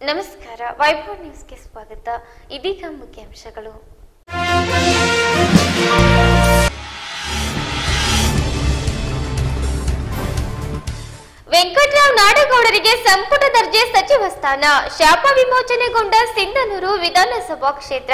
ನಮಸ್ಕಾರ ವೈಭವ್ ನ್ಯೂಸ್ಗೆ ಸ್ವಾಗತ ಇದೀಗ ಮುಖ್ಯಾಂಶಗಳು ವೆಂಕಟರಾವ್ ನಾಡಗೌಡರಿಗೆ ಸಂಪುಟ ದರ್ಜೆ ಸಚಿವ ಸ್ಥಾನ ಶಾಪ ವಿಮೋಚನೆಗೊಂಡ ಸಿಂಧನೂರು ವಿಧಾನಸಭಾ ಕ್ಷೇತ್ರ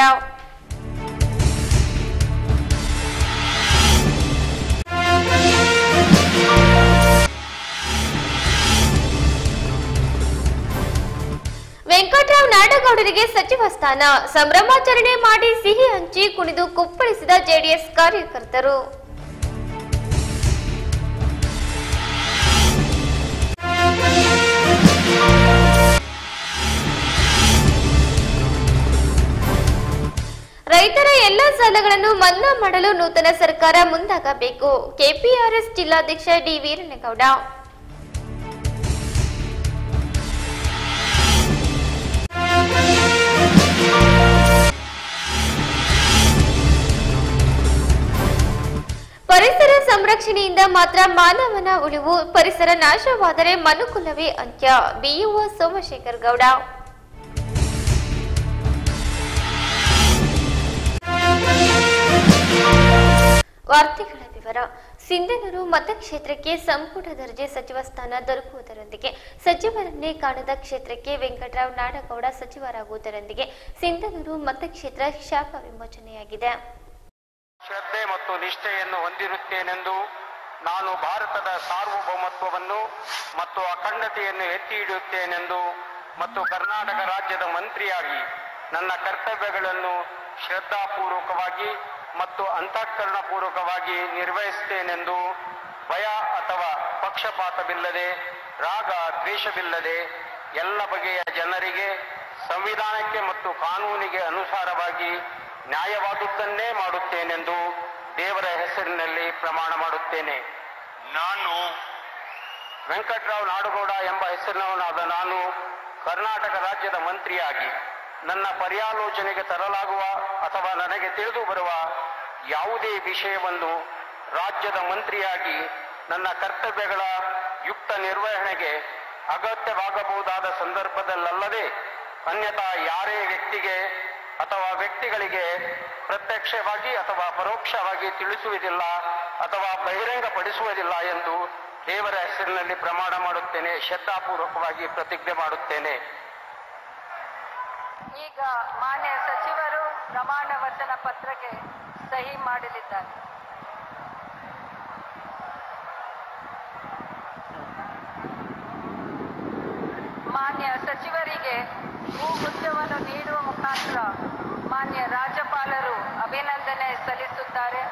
ವೆಂಕಟರಾವ್ ನಾಡಗೌಡರಿಗೆ ಸಚಿವ ಸ್ಥಾನ ಸಂಭ್ರಮಾಚರಣೆ ಮಾಡಿ ಸಿಹಿ ಹಂಚಿ ಕುಣಿದು ಕುಪ್ಪಳಿಸಿದ ಜೆಡಿಎಸ್ ಕಾರ್ಯಕರ್ತರು ರೈತರ ಎಲ್ಲ ಸಾಲಗಳನ್ನು ಮನ್ನಾ ಮಾಡಲು ನೂತನ ಸರ್ಕಾರ ಮುಂದಾಗಬೇಕು ಕೆಪಿಆರ್ಎಸ್ ಜಿಲ್ಲಾಧ್ಯಕ್ಷ ಡಿ ವೀರನಗೌಡ ಪರಿಸರ ಸಂರಕ್ಷಣೆಯಿಂದ ಮಾತ್ರ ಮಾನವನ ಉಳಿವು ಪರಿಸರ ನಾಶವಾದರೆ ಮನುಕುಲವೇ ಅಂತ್ಯ ಬಿಯುವ ಸೋಮಶೇಖರ್ ಗೌಡ ವಾರ್ತೆಗಳ ವಿವರ ಸಿಂಧನೂರು ಮತಕ್ಷೇತ್ರಕ್ಕೆ ಸಂಪುಟ ದರ್ಜೆ ಸಚಿವ ಸ್ಥಾನ ದೊರಕುವುದರೊಂದಿಗೆ ಸಚಿವರನ್ನೇ ಕಾಣದ ಕ್ಷೇತ್ರಕ್ಕೆ ವೆಂಕಟರಾವ್ ನಾಡಗೌಡ ಸಚಿವರಾಗುವುದರೊಂದಿಗೆ ಸಿಂಧನೂರು ಮತಕ್ಷೇತ್ರ ಶಾಪ ವಿಮೋಚನೆಯಾಗಿದೆ ಶ್ರದ್ಧೆ ಮತ್ತು ನಿಷ್ಠೆಯನ್ನು ಹೊಂದಿರುತ್ತೇನೆಂದು ನಾನು ಭಾರತದ ಸಾರ್ವಭೌಮತ್ವವನ್ನು ಮತ್ತು ಅಖಂಡತೆಯನ್ನು ಎತ್ತಿ ಹಿಡಿಯುತ್ತೇನೆಂದು ಮತ್ತು ಕರ್ನಾಟಕ ರಾಜ್ಯದ ಮಂತ್ರಿಯಾಗಿ ನನ್ನ ಕರ್ತವ್ಯಗಳನ್ನು ಶ್ರದ್ಧಾಪೂರ್ವಕವಾಗಿ ಮತ್ತು ಅಂತಃಕರಣಪೂರ್ವಕವಾಗಿ ನಿರ್ವಹಿಸುತ್ತೇನೆಂದು ಭಯ ಅಥವಾ ಪಕ್ಷಪಾತವಿಲ್ಲದೆ ರಾಗ ದ್ವೇಷವಿಲ್ಲದೆ ಎಲ್ಲ ಬಗೆಯ ಜನರಿಗೆ ಸಂವಿಧಾನಕ್ಕೆ ಮತ್ತು ಕಾನೂನಿಗೆ ಅನುಸಾರವಾಗಿ ನ್ಯಾಯವಾದುದನ್ನೇ ಮಾಡುತ್ತೇನೆಂದು ದೇವರ ಹೆಸರಿನಲ್ಲಿ ಪ್ರಮಾಣ ಮಾಡುತ್ತೇನೆ ನಾನು ವೆಂಕಟರಾವ್ ನಾಡುಗೌಡ ಎಂಬ ಹೆಸರಿನವನಾದ ನಾನು ಕರ್ನಾಟಕ ರಾಜ್ಯದ ಮಂತ್ರಿಯಾಗಿ ನನ್ನ ಪರ್ಯಾಲೋಚನೆಗೆ ತರಲಾಗುವ ಅಥವಾ ನನಗೆ ತಿಳಿದು ಬರುವ ಯಾವುದೇ ವಿಷಯವನ್ನು ರಾಜ್ಯದ ಮಂತ್ರಿಯಾಗಿ ನನ್ನ ಕರ್ತವ್ಯಗಳ ಯುಕ್ತ ನಿರ್ವಹಣೆಗೆ ಅಗತ್ಯವಾಗಬಹುದಾದ ಸಂದರ್ಭದಲ್ಲಲ್ಲದೆ ಅನ್ಯಥಾ ಯಾರೇ ವ್ಯಕ್ತಿಗೆ ಅಥವಾ ವ್ಯಕ್ತಿಗಳಿಗೆ ಪ್ರತ್ಯಕ್ಷವಾಗಿ ಅಥವಾ ಪರೋಕ್ಷವಾಗಿ ತಿಳಿಸುವುದಿಲ್ಲ ಅಥವಾ ಬಹಿರಂಗಪಡಿಸುವುದಿಲ್ಲ ಎಂದು ದೇವರ ಹೆಸರಿನಲ್ಲಿ ಪ್ರಮಾಣ ಮಾಡುತ್ತೇನೆ ಶ್ರದ್ಧಾಪೂರ್ವಕವಾಗಿ ಪ್ರತಿಜ್ಞೆ ಮಾಡುತ್ತೇನೆ ಈಗ ಮಾನ್ಯ ಸಚಿವರು ಪ್ರಮಾಣ ವಚನ ಪತ್ರಕ್ಕೆ ಸಹಿ ಮಾಡಲಿದ್ದಾರೆ ಮಾನ್ಯ ಸಚಿವರಿಗೆ ಭೂಗುತ್ತವನ್ನು ನೀಡುವ ಮುಖಾಂತರ ಮಾನ್ಯ ರಾಜ್ಯಪಾಲರು ಅಭಿನಂದನೆ ಸಲ್ಲಿಸುತ್ತಾರೆ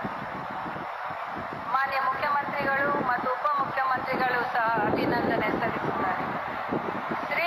ಮಾನ್ಯ ಮುಖ್ಯಮಂತ್ರಿಗಳು ಮತ್ತು ಉಪಮುಖ್ಯಮಂತ್ರಿಗಳು ಸಹ ಅಭಿನಂದನೆ ಸಲ್ಲಿಸುತ್ತಾರೆ ಶ್ರೀ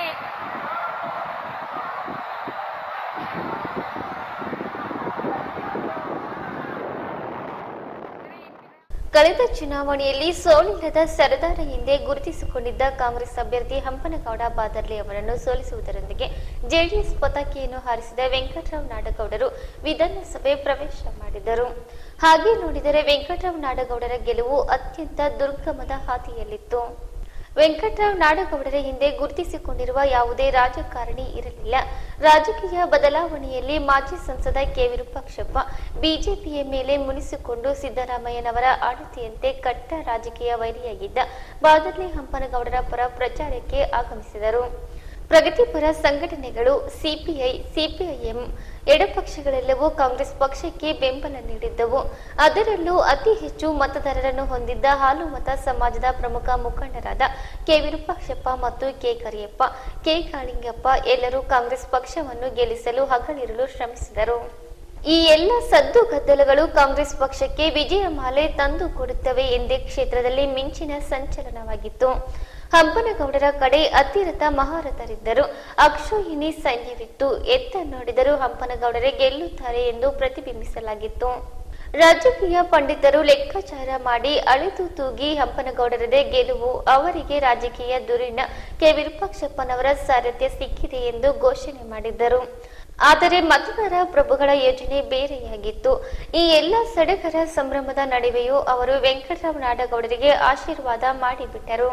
ಕಳೆದ ಚುನಾವಣೆಯಲ್ಲಿ ಸೋಲಿಲ್ಲದ ಸರದಾರ ಎಂದೇ ಗುರುತಿಸಿಕೊಂಡಿದ್ದ ಕಾಂಗ್ರೆಸ್ ಅಭ್ಯರ್ಥಿ ಹಂಪನಗೌಡ ಬಾದರ್ಲಿ ಅವರನ್ನು ಸೋಲಿಸುವುದರೊಂದಿಗೆ ಜೆಡಿಎಸ್ ಪತಾಕೆಯನ್ನು ಹಾರಿಸಿದ ವೆಂಕಟರಾವ್ ನಾಡಗೌಡರು ವಿಧಾನಸಭೆ ಪ್ರವೇಶ ಮಾಡಿದರು ಹಾಗೆ ನೋಡಿದರೆ ವೆಂಕಟರಾವ್ ನಾಡಗೌಡರ ಗೆಲುವು ಅತ್ಯಂತ ದುರ್ಗಮದ ಹಾದಿಯಲ್ಲಿತ್ತು ವೆಂಕಟರಾವ್ ನಾಡಗೌಡರ ಹಿಂದೆ ಗುರುತಿಸಿಕೊಂಡಿರುವ ಯಾವುದೇ ರಾಜಕಾರಣಿ ಇರಲಿಲ್ಲ ರಾಜಕೀಯ ಬದಲಾವಣೆಯಲ್ಲಿ ಮಾಜಿ ಸಂಸದ ಕೆ ವಿರೂಪಾಕ್ಷಪ್ಪ ಬಿಜೆಪಿಯ ಮೇಲೆ ಮುನಿಸಿಕೊಂಡು ಸಿದ್ದರಾಮಯ್ಯನವರ ಆಡಳಿತೆಯಂತೆ ಕಟ್ಟ ರಾಜಕೀಯ ವೈರಿಯಾಗಿದ್ದ ಬಾದರ್ಲಿ ಹಂಪನಗೌಡರ ಪರ ಪ್ರಚಾರಕ್ಕೆ ಆಗಮಿಸಿದರು ಪ್ರಗತಿಪರ ಸಂಘಟನೆಗಳು ಸಿಪಿಐ ಸಿಪಿಐಎಂ ಎಡಪಕ್ಷಗಳೆಲ್ಲವೂ ಕಾಂಗ್ರೆಸ್ ಪಕ್ಷಕ್ಕೆ ಬೆಂಬಲ ನೀಡಿದ್ದವು ಅದರಲ್ಲೂ ಅತಿ ಹೆಚ್ಚು ಮತದಾರರನ್ನು ಹೊಂದಿದ್ದ ಹಾಲುಮತ ಸಮಾಜದ ಪ್ರಮುಖ ಮುಖಂಡರಾದ ಕೆ ವಿರೂಪಾಕ್ಷಪ್ಪ ಮತ್ತು ಕೆ ಕರಿಯಪ್ಪ ಕೆ ಕಾಳಿಂಗಪ್ಪ ಎಲ್ಲರೂ ಕಾಂಗ್ರೆಸ್ ಪಕ್ಷವನ್ನು ಗೆಲ್ಲಿಸಲು ಹಗಲಿರುಳು ಶ್ರಮಿಸಿದರು ಈ ಎಲ್ಲ ಸದ್ದು ಗದ್ದಲಗಳು ಕಾಂಗ್ರೆಸ್ ಪಕ್ಷಕ್ಕೆ ವಿಜಯ ಮಾಲೆ ತಂದು ಕೊಡುತ್ತವೆ ಎಂದೇ ಕ್ಷೇತ್ರದಲ್ಲಿ ಮಿಂಚಿನ ಸಂಚಲನವಾಗಿತ್ತು ಹಂಪನಗೌಡರ ಕಡೆ ಅತಿರಥ ಮಹಾರಥರಿದ್ದರು ಅಕ್ಷೋಹಿಣಿ ಸೈನ್ಯವಿತ್ತು ಎತ್ತ ನೋಡಿದರೂ ಹಂಪನಗೌಡರೇ ಗೆಲ್ಲುತ್ತಾರೆ ಎಂದು ಪ್ರತಿಬಿಂಬಿಸಲಾಗಿತ್ತು ರಾಜಕೀಯ ಪಂಡಿತರು ಲೆಕ್ಕಾಚಾರ ಮಾಡಿ ಅಳೆದು ತೂಗಿ ಹಂಪನಗೌಡರದೇ ಗೆಲುವು ಅವರಿಗೆ ರಾಜಕೀಯ ದುರಿನ ಕೆ ವಿರೂಪಾಕ್ಷಪ್ಪನವರ ಸಾರಥ್ಯ ಸಿಕ್ಕಿದೆ ಎಂದು ಘೋಷಣೆ ಮಾಡಿದ್ದರು ಆದರೆ ಮತದಾರ ಪ್ರಭುಗಳ ಯೋಜನೆ ಬೇರೆಯಾಗಿತ್ತು ಈ ಎಲ್ಲ ಸಡಗರ ಸಂಭ್ರಮದ ನಡುವೆಯೂ ಅವರು ವೆಂಕಟರಾವ್ ನಾಡಗೌಡರಿಗೆ ಆಶೀರ್ವಾದ ಮಾಡಿಬಿಟ್ಟರು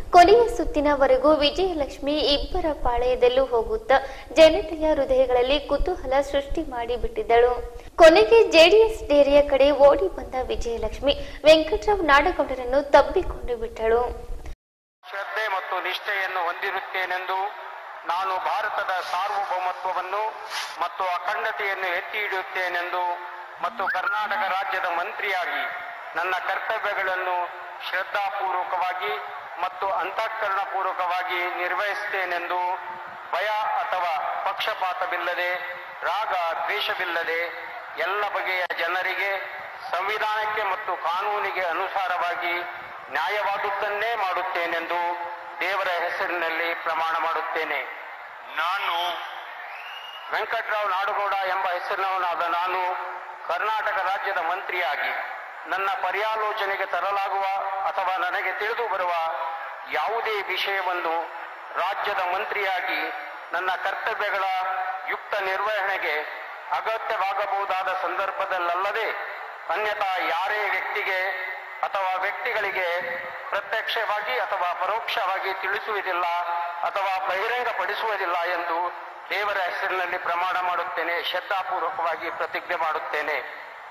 ಕೊನೆಯ ಸುತ್ತಿನವರೆಗೂ ವಿಜಯಲಕ್ಷ್ಮಿ ಇಬ್ಬರ ಪಾಳೆಯದಲ್ಲೂ ಹೋಗುತ್ತಾ ಜನತೆಯ ಹೃದಯಗಳಲ್ಲಿ ಕುತೂಹಲ ಸೃಷ್ಟಿ ಮಾಡಿ ಬಿಟ್ಟಿದ್ದಳು ಕೊನೆಗೆ ಜೆಡಿಎಸ್ ಡೇರಿಯ ಕಡೆ ಓಡಿ ಬಂದ ವಿಜಯಲಕ್ಷ್ಮಿ ವೆಂಕಟರಾವ್ ನಾಡಗೌಡರನ್ನು ತಬ್ಬಿಕೊಂಡು ಬಿಟ್ಟಳು ಶ್ರದ್ಧೆ ಮತ್ತು ನಿಷ್ಠೆಯನ್ನು ಹೊಂದಿರುತ್ತೇನೆಂದು ನಾನು ಭಾರತದ ಸಾರ್ವಭೌಮತ್ವವನ್ನು ಮತ್ತು ಅಖಂಡತೆಯನ್ನು ಎತ್ತಿ ಹಿಡಿಯುತ್ತೇನೆಂದು ಮತ್ತು ಕರ್ನಾಟಕ ರಾಜ್ಯದ ಮಂತ್ರಿಯಾಗಿ ನನ್ನ ಕರ್ತವ್ಯಗಳನ್ನು ಶ್ರದ್ಧಾಪೂರ್ವಕವಾಗಿ ಮತ್ತು ಅಂತಃಕರಣಪೂರ್ವಕವಾಗಿ ನಿರ್ವಹಿಸುತ್ತೇನೆಂದು ಭಯ ಅಥವಾ ಪಕ್ಷಪಾತವಿಲ್ಲದೆ ರಾಗ ದ್ವೇಷವಿಲ್ಲದೆ ಎಲ್ಲ ಬಗೆಯ ಜನರಿಗೆ ಸಂವಿಧಾನಕ್ಕೆ ಮತ್ತು ಕಾನೂನಿಗೆ ಅನುಸಾರವಾಗಿ ನ್ಯಾಯವಾದುದನ್ನೇ ಮಾಡುತ್ತೇನೆಂದು ದೇವರ ಹೆಸರಿನಲ್ಲಿ ಪ್ರಮಾಣ ಮಾಡುತ್ತೇನೆ ನಾನು ವೆಂಕಟರಾವ್ ನಾಡುಗೌಡ ಎಂಬ ಹೆಸರಿನವನಾದ ನಾನು ಕರ್ನಾಟಕ ರಾಜ್ಯದ ಮಂತ್ರಿಯಾಗಿ ನನ್ನ ಪರ್ಯಾಲೋಚನೆಗೆ ತರಲಾಗುವ ಅಥವಾ ನನಗೆ ತಿಳಿದು ಬರುವ ಯಾವುದೇ ವಿಷಯವನ್ನು ರಾಜ್ಯದ ಮಂತ್ರಿಯಾಗಿ ನನ್ನ ಕರ್ತವ್ಯಗಳ ಯುಕ್ತ ನಿರ್ವಹಣೆಗೆ ಅಗತ್ಯವಾಗಬಹುದಾದ ಸಂದರ್ಭದಲ್ಲಲ್ಲದೆ ಅನ್ಯಥಾ ಯಾರೇ ವ್ಯಕ್ತಿಗೆ ಅಥವಾ ವ್ಯಕ್ತಿಗಳಿಗೆ ಪ್ರತ್ಯಕ್ಷವಾಗಿ ಅಥವಾ ಪರೋಕ್ಷವಾಗಿ ತಿಳಿಸುವುದಿಲ್ಲ ಅಥವಾ ಬಹಿರಂಗಪಡಿಸುವುದಿಲ್ಲ ಎಂದು ದೇವರ ಹೆಸರಿನಲ್ಲಿ ಪ್ರಮಾಣ ಮಾಡುತ್ತೇನೆ ಶ್ರದ್ಧಾಪೂರ್ವಕವಾಗಿ ಪ್ರತಿಜ್ಞೆ ಮಾಡುತ್ತೇನೆ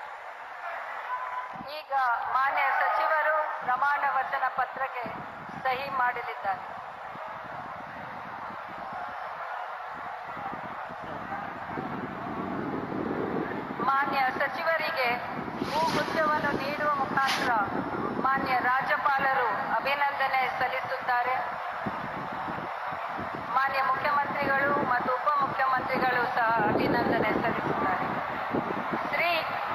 ಈಗ ಮಾನ್ಯ ಸಚಿವರು ಪ್ರಮಾಣ ವಚನ ಪತ್ರಕ್ಕೆ ಸಹಿ ಮಾಡಲಿದ್ದಾರೆ ಮಾನ್ಯ ಸಚಿವರಿಗೆ ಭೂಗುಚ್ಛವನ್ನು ನೀಡುವ ಮುಖಾಂತರ ಮಾನ್ಯ ರಾಜ್ಯಪಾಲರು ಅಭಿನಂದನೆ ಸಲ್ಲಿಸುತ್ತಾರೆ ಮಾನ್ಯ ಮುಖ್ಯಮಂತ್ರಿಗಳು ಮತ್ತು ಉಪಮುಖ್ಯಮಂತ್ರಿಗಳು ಸಹ ಅಭಿನಂದನೆ ಸಲ್ಲಿಸುತ್ತಾರೆ ಶ್ರೀ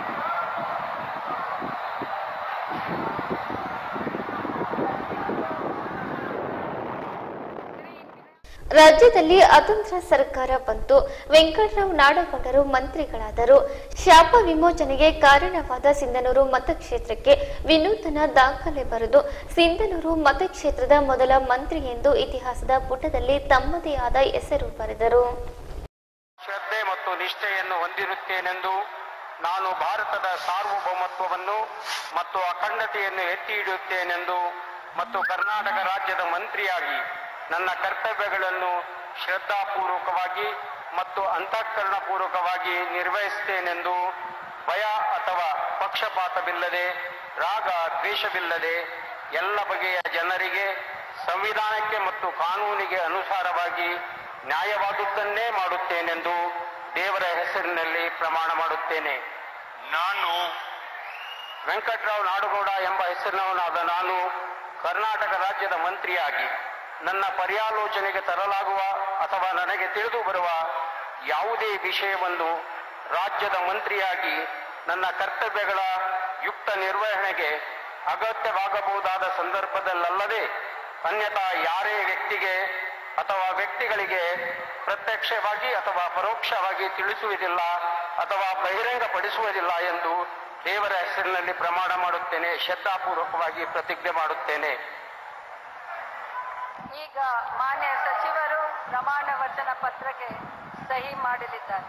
ರಾಜ್ಯದಲ್ಲಿ ಅತಂತ್ರ ಸರ್ಕಾರ ಬಂತು ವೆಂಕಟರಾವ್ ನಾಡಗೌಡರು ಮಂತ್ರಿಗಳಾದರು ಶಾಪ ವಿಮೋಚನೆಗೆ ಕಾರಣವಾದ ಸಿಂಧನೂರು ಮತಕ್ಷೇತ್ರಕ್ಕೆ ವಿನೂತನ ದಾಖಲೆ ಬರೆದು ಸಿಂಧನೂರು ಮತಕ್ಷೇತ್ರದ ಮೊದಲ ಮಂತ್ರಿ ಎಂದು ಇತಿಹಾಸದ ಪುಟದಲ್ಲಿ ತಮ್ಮದೇ ಆದ ಹೆಸರು ಬರೆದರು ಶ್ರದ್ಧೆ ಮತ್ತು ನಿಷ್ಠೆಯನ್ನು ಹೊಂದಿರುತ್ತೇನೆಂದು ನಾನು ಭಾರತದ ಸಾರ್ವಭೌಮತ್ವವನ್ನು ಮತ್ತು ಅಖಂಡತೆಯನ್ನು ಎತ್ತಿ ಹಿಡಿಯುತ್ತೇನೆಂದು ಮತ್ತು ಕರ್ನಾಟಕ ರಾಜ್ಯದ ಮಂತ್ರಿಯಾಗಿ ನನ್ನ ಕರ್ತವ್ಯಗಳನ್ನು ಶ್ರದ್ಧಾಪೂರ್ವಕವಾಗಿ ಮತ್ತು ಅಂತಃಕರಣಪೂರ್ವಕವಾಗಿ ನಿರ್ವಹಿಸುತ್ತೇನೆಂದು ಭಯ ಅಥವಾ ಪಕ್ಷಪಾತವಿಲ್ಲದೆ ರಾಗ ದ್ವೇಷವಿಲ್ಲದೆ ಎಲ್ಲ ಬಗೆಯ ಜನರಿಗೆ ಸಂವಿಧಾನಕ್ಕೆ ಮತ್ತು ಕಾನೂನಿಗೆ ಅನುಸಾರವಾಗಿ ನ್ಯಾಯವಾದುದನ್ನೇ ಮಾಡುತ್ತೇನೆಂದು ದೇವರ ಹೆಸರಿನಲ್ಲಿ ಪ್ರಮಾಣ ಮಾಡುತ್ತೇನೆ ನಾನು ವೆಂಕಟರಾವ್ ನಾಡುಗೌಡ ಎಂಬ ಹೆಸರಿನವನಾದ ನಾನು ಕರ್ನಾಟಕ ರಾಜ್ಯದ ಮಂತ್ರಿಯಾಗಿ ನನ್ನ ಪರ್ಯಾಲೋಚನೆಗೆ ತರಲಾಗುವ ಅಥವಾ ನನಗೆ ತಿಳಿದು ಬರುವ ಯಾವುದೇ ವಿಷಯವನ್ನು ರಾಜ್ಯದ ಮಂತ್ರಿಯಾಗಿ ನನ್ನ ಕರ್ತವ್ಯಗಳ ಯುಕ್ತ ನಿರ್ವಹಣೆಗೆ ಅಗತ್ಯವಾಗಬಹುದಾದ ಸಂದರ್ಭದಲ್ಲಲ್ಲದೆ ಅನ್ಯಥಾ ಯಾರೇ ವ್ಯಕ್ತಿಗೆ ಅಥವಾ ವ್ಯಕ್ತಿಗಳಿಗೆ ಪ್ರತ್ಯಕ್ಷವಾಗಿ ಅಥವಾ ಪರೋಕ್ಷವಾಗಿ ತಿಳಿಸುವುದಿಲ್ಲ ಅಥವಾ ಬಹಿರಂಗಪಡಿಸುವುದಿಲ್ಲ ಎಂದು ದೇವರ ಹೆಸರಿನಲ್ಲಿ ಪ್ರಮಾಣ ಮಾಡುತ್ತೇನೆ ಶ್ರದ್ಧಾಪೂರ್ವಕವಾಗಿ ಪ್ರತಿಜ್ಞೆ ಮಾಡುತ್ತೇನೆ ಈಗ ಮಾನ್ಯ ಸಚಿವರು ಪ್ರಮಾಣ ವಚನ ಪತ್ರಕ್ಕೆ ಸಹಿ ಮಾಡಲಿದ್ದಾರೆ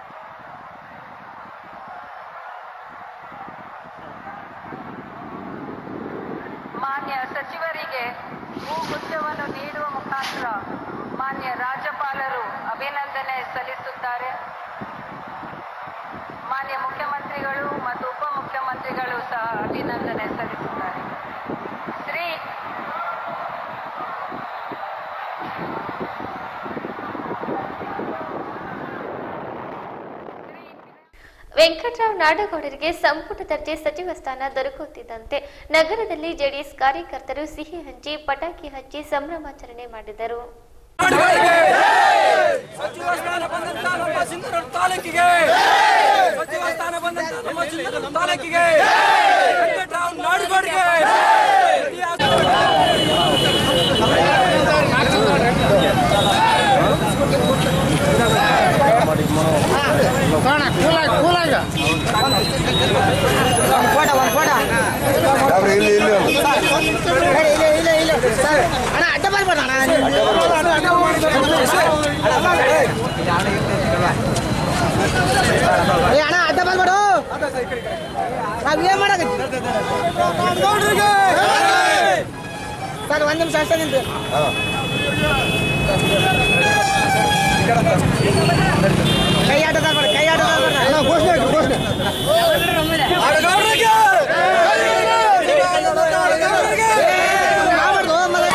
ಮಾನ್ಯ ಸಚಿವರಿಗೆ ಭೂಗುಚ್ಛವನ್ನು ನೀಡುವ ಮುಖಾಂತರ ಮಾನ್ಯ ರಾಜ್ಯಪಾಲರು ಅಭಿನಂದನೆ ಸಲ್ಲಿಸುತ್ತಾರೆ ಮಾನ್ಯ ಮುಖ್ಯಮಂತ್ರಿಗಳು ಮತ್ತು ಉಪಮುಖ್ಯಮಂತ್ರಿಗಳು ಸಹ ಅಭಿನಂದನೆ ಸಲ್ಲಿಸುತ್ತಾರೆ ಶ್ರೀ ವೆಂಕಟರಾವ್ ನಾಡಗೌಡರಿಗೆ ಸಂಪುಟ ದರ್ಜೆ ಸಚಿವ ಸ್ಥಾನ ದೊರಕುತ್ತಿದ್ದಂತೆ ನಗರದಲ್ಲಿ ಜೆಡಿಎಸ್ ಕಾರ್ಯಕರ್ತರು ಸಿಹಿ ಹಂಚಿ ಪಟಾಕಿ ಹಚ್ಚಿ ಸಂಭ್ರಮಾಚರಣೆ ಮಾಡಿದರು ಸಚಿವ ಸ್ಥಾನ ಬಂದಂತ ನಮ್ಮ ಸಿಂಧನೂರು ತಾಲೂಕಿಗೆ ಸಚಿವ ಸ್ಥಾನ ಬಂದಂತ ನಮ್ಮ ಸಿಂಧನೂರು ತಾಲೂಕಿಗೆ ವೆಂಕಟರಾವ್ ನಾಡುಗೌಡರಿಗೆ ಇಲ್ಲಿ ಇಲ್ಲಿ ಅಣ್ಣ ಅಡ್ಡ ಬರ್ಬೇಡ ಅಣ್ಣ ಏ ಅಣ್ಣ ಅಡ್ಡ ಬರ್ಬೇಡು ನಾವ್ ಏನ್ ಮಾಡಕತ್ತಿ ಸರ್ ಒಂದು ನಿಮಿಷ ಅಷ್ಟೇ ನಿಂತು ಕೈ ಆಟದ ಕೈ ಆಟದ ಘೋಷಣೆ ಘೋಷಣೆ ನಾಡಗೌಡರಿಗೆ! ನಾಡಗೌಡರಿಗೆ! ಮಾಡ್ಬಾರ್ದು ಆಮೇಲೆ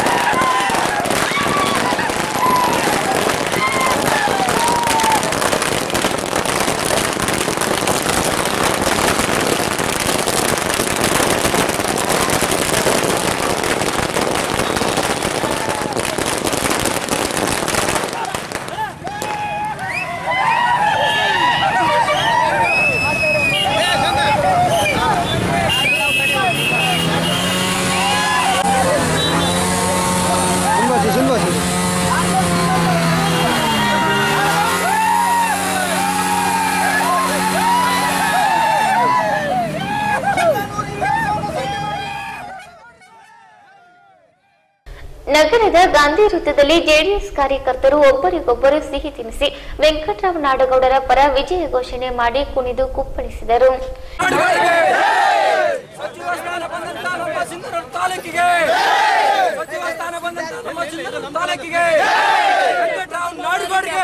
ನಗರದ ಗಾಂಧಿ ವೃತ್ತದಲ್ಲಿ ಜೆಡಿಎಸ್ ಕಾರ್ಯಕರ್ತರು ಒಬ್ಬರಿಗೊಬ್ಬರು ಸಿಹಿ ತಿನ್ನಿಸಿ ವೆಂಕಟರಾವ್ ನಾಡಗೌಡರ ಪರ ವಿಜಯ ಘೋಷಣೆ ಮಾಡಿ ಕುಣಿದು ಕುಪ್ಪಳಿಸಿದರು ನಾಡಗೌಡರಿಗೆ! ಸಚಿವ ಸ್ಥಾನ ಬಂದಂತ ನಮ್ಮ ಸಿಂಧನೂರು ತಾಲೂಕಿಗೆ ಸಚಿವ ಸ್ಥಾನ ಬಂದಂತ ನಮ್ಮ ಸಿಂಧನೂರು ತಾಲೂಕಿಗೆ ವೆಂಕಟರಾವ್ ನಾಡಗೌಡರಿಗೆ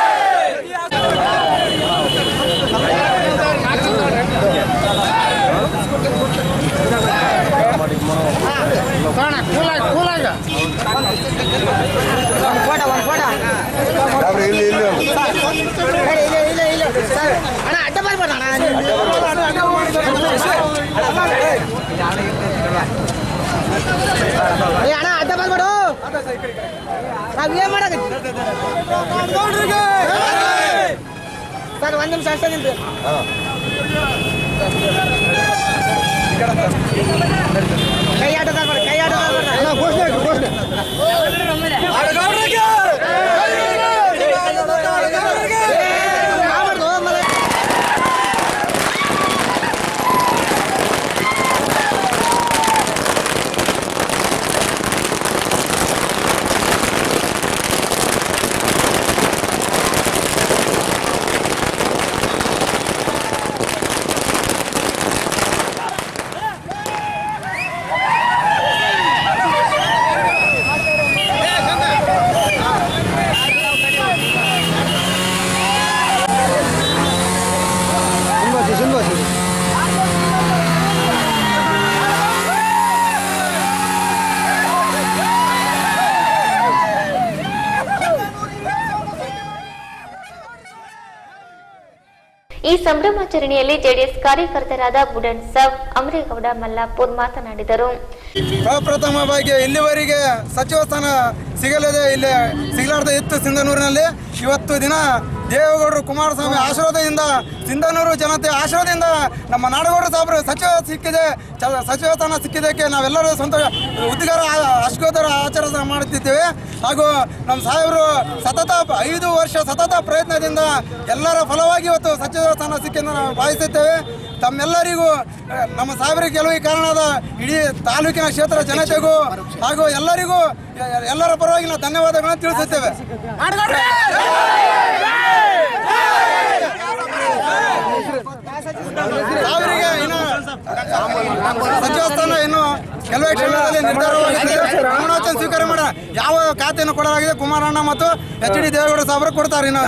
ಕಾಣ ಕೂಲಾಗ ಕೂಲಾಗ ಒಂದು ಫೋಟೋ ಒಂದು ಫೋಟೋ ಇಲ್ಲಿ ಇಲ್ಲಿ ಇಲ್ಲ ಇಲ್ಲ ಇಲ್ಲ ಸರ್ ಅಣ್ಣ ಅಡ್ಡ ಬರ್ಬೇಡ ಅಣ್ಣ ಏ ಅಣ್ಣ ಅಡ್ಡ ಬರ್ಬೇಡು ನಾವ್ ಏನ್ ಮಾಡಕ ಸರ್ ಒಂದ್ ನಿಮಿಷ ಅಷ್ಟೇ ನಿಂತು ಕೈ ಆಟದ ಕೈ ಆಟದ ಘೋಷಣೆ ಘೋಷಣೆ ನಾಡಗೌಡರಿಗೆ! ನಾಡಗೌಡರಿಗೆ! ಮಾಡ್ಬಾರ್ದು ಆಮೇಲೆ ಈ ಸಂಭ್ರಮಾಚರಣೆಯಲ್ಲಿ ಜೆಡಿಎಸ್ ಕಾರ್ಯಕರ್ತರಾದ ಬುಡನ್ ಸಾಬ್ ಅಮರೇಗೌಡ ಮಲ್ಲಾಪುರ್ ಮಾತನಾಡಿದರು ಪ್ರಪ್ರಥಮವಾಗಿ ಇಲ್ಲಿವರೆಗೆ ಸಚಿವ ಸ್ಥಾನ ಸಿಗಲಿದೆ ಇಲ್ಲಿ ಸಿಗಲಾರ್ದ ಇತ್ತು ಸಿಂಧನೂರಿನಲ್ಲಿ ಇವತ್ತು ದಿನ ದೇವೇಗೌಡರು ಕುಮಾರಸ್ವಾಮಿ ಆಶೀರ್ವಾದದಿಂದ ಸಿಂಧನೂರು ಜನತೆ ಆಶೀರ್ವಾದದಿಂದ ನಮ್ಮ ನಾಡಗೌಡರು ಸಾಹೇಬರು ಸಚಿವ ಸಿಕ್ಕಿದೆ ಚ- ಸಚಿವ ಸ್ಥಾನ ಸಿಕ್ಕಿದ್ದಕ್ಕೆ ನಾವೆಲ್ಲರೂ ಸ್ವಂತ ಉದ್ದಿಗಾರ ಅಶ್ಕೋದರ ಆಚರಣೆ ಮಾಡುತ್ತಿದ್ದೇವೆ ಹಾಗೂ ನಮ್ಮ ಸಾಹೇಬರು ಸತತ ಐದು ವರ್ಷ ಸತತ ಪ್ರಯತ್ನದಿಂದ ಎಲ್ಲರ ಫಲವಾಗಿ ಇವತ್ತು ಸಚಿವ ಸ್ಥಾನ ಸಿಕ್ಕೆಂದು ನಾವು ಭಾವಿಸುತ್ತೇವೆ ತಮ್ಮೆಲ್ಲರಿಗೂ ಆ, ನಮ್ಮ ಸಾಹೇಬರಿಗೆ ಗೆಲುವಿಗೆ ಕಾರಣವಾದ ಇಡೀ ತಾಲೂಕಿನ ಕ್ಷೇತ್ರ ಜನತೆಗೂ ಹಾಗೂ ಎಲ್ಲರಿಗೂ ಎ- ಎಲ್ಲರ ಪರವಾಗಿ ನಾವು ಧನ್ಯವಾದಗಳನ್ನು ತಿಳಿಸುತ್ತೇವೆ ಸಾವಿರಿಗೆ ಇನ್ನು ಸಚಿವ ಸ್ಥಾನ ಇನ್ನು ಕೆಲವೇ ಕ್ಷಣದಲ್ಲಿ ನಿರ್ಧಾರವಾಗಿದೆ ಪ್ರಮಾಣವಚನ ಸ್ವೀಕಾರ ಮಾಡ ಯಾವ ಖಾತೆಯನ್ನು ಕೊಡಲಾಗಿದೆ ಕುಮಾರಣ್ಣ ಮತ್ತು ಎಚ್ ಡಿ ದೇವೇಗೌಡ ಸಾಹೇಬರು ಕೊಡ್ತಾರೆ ಇನ್ನು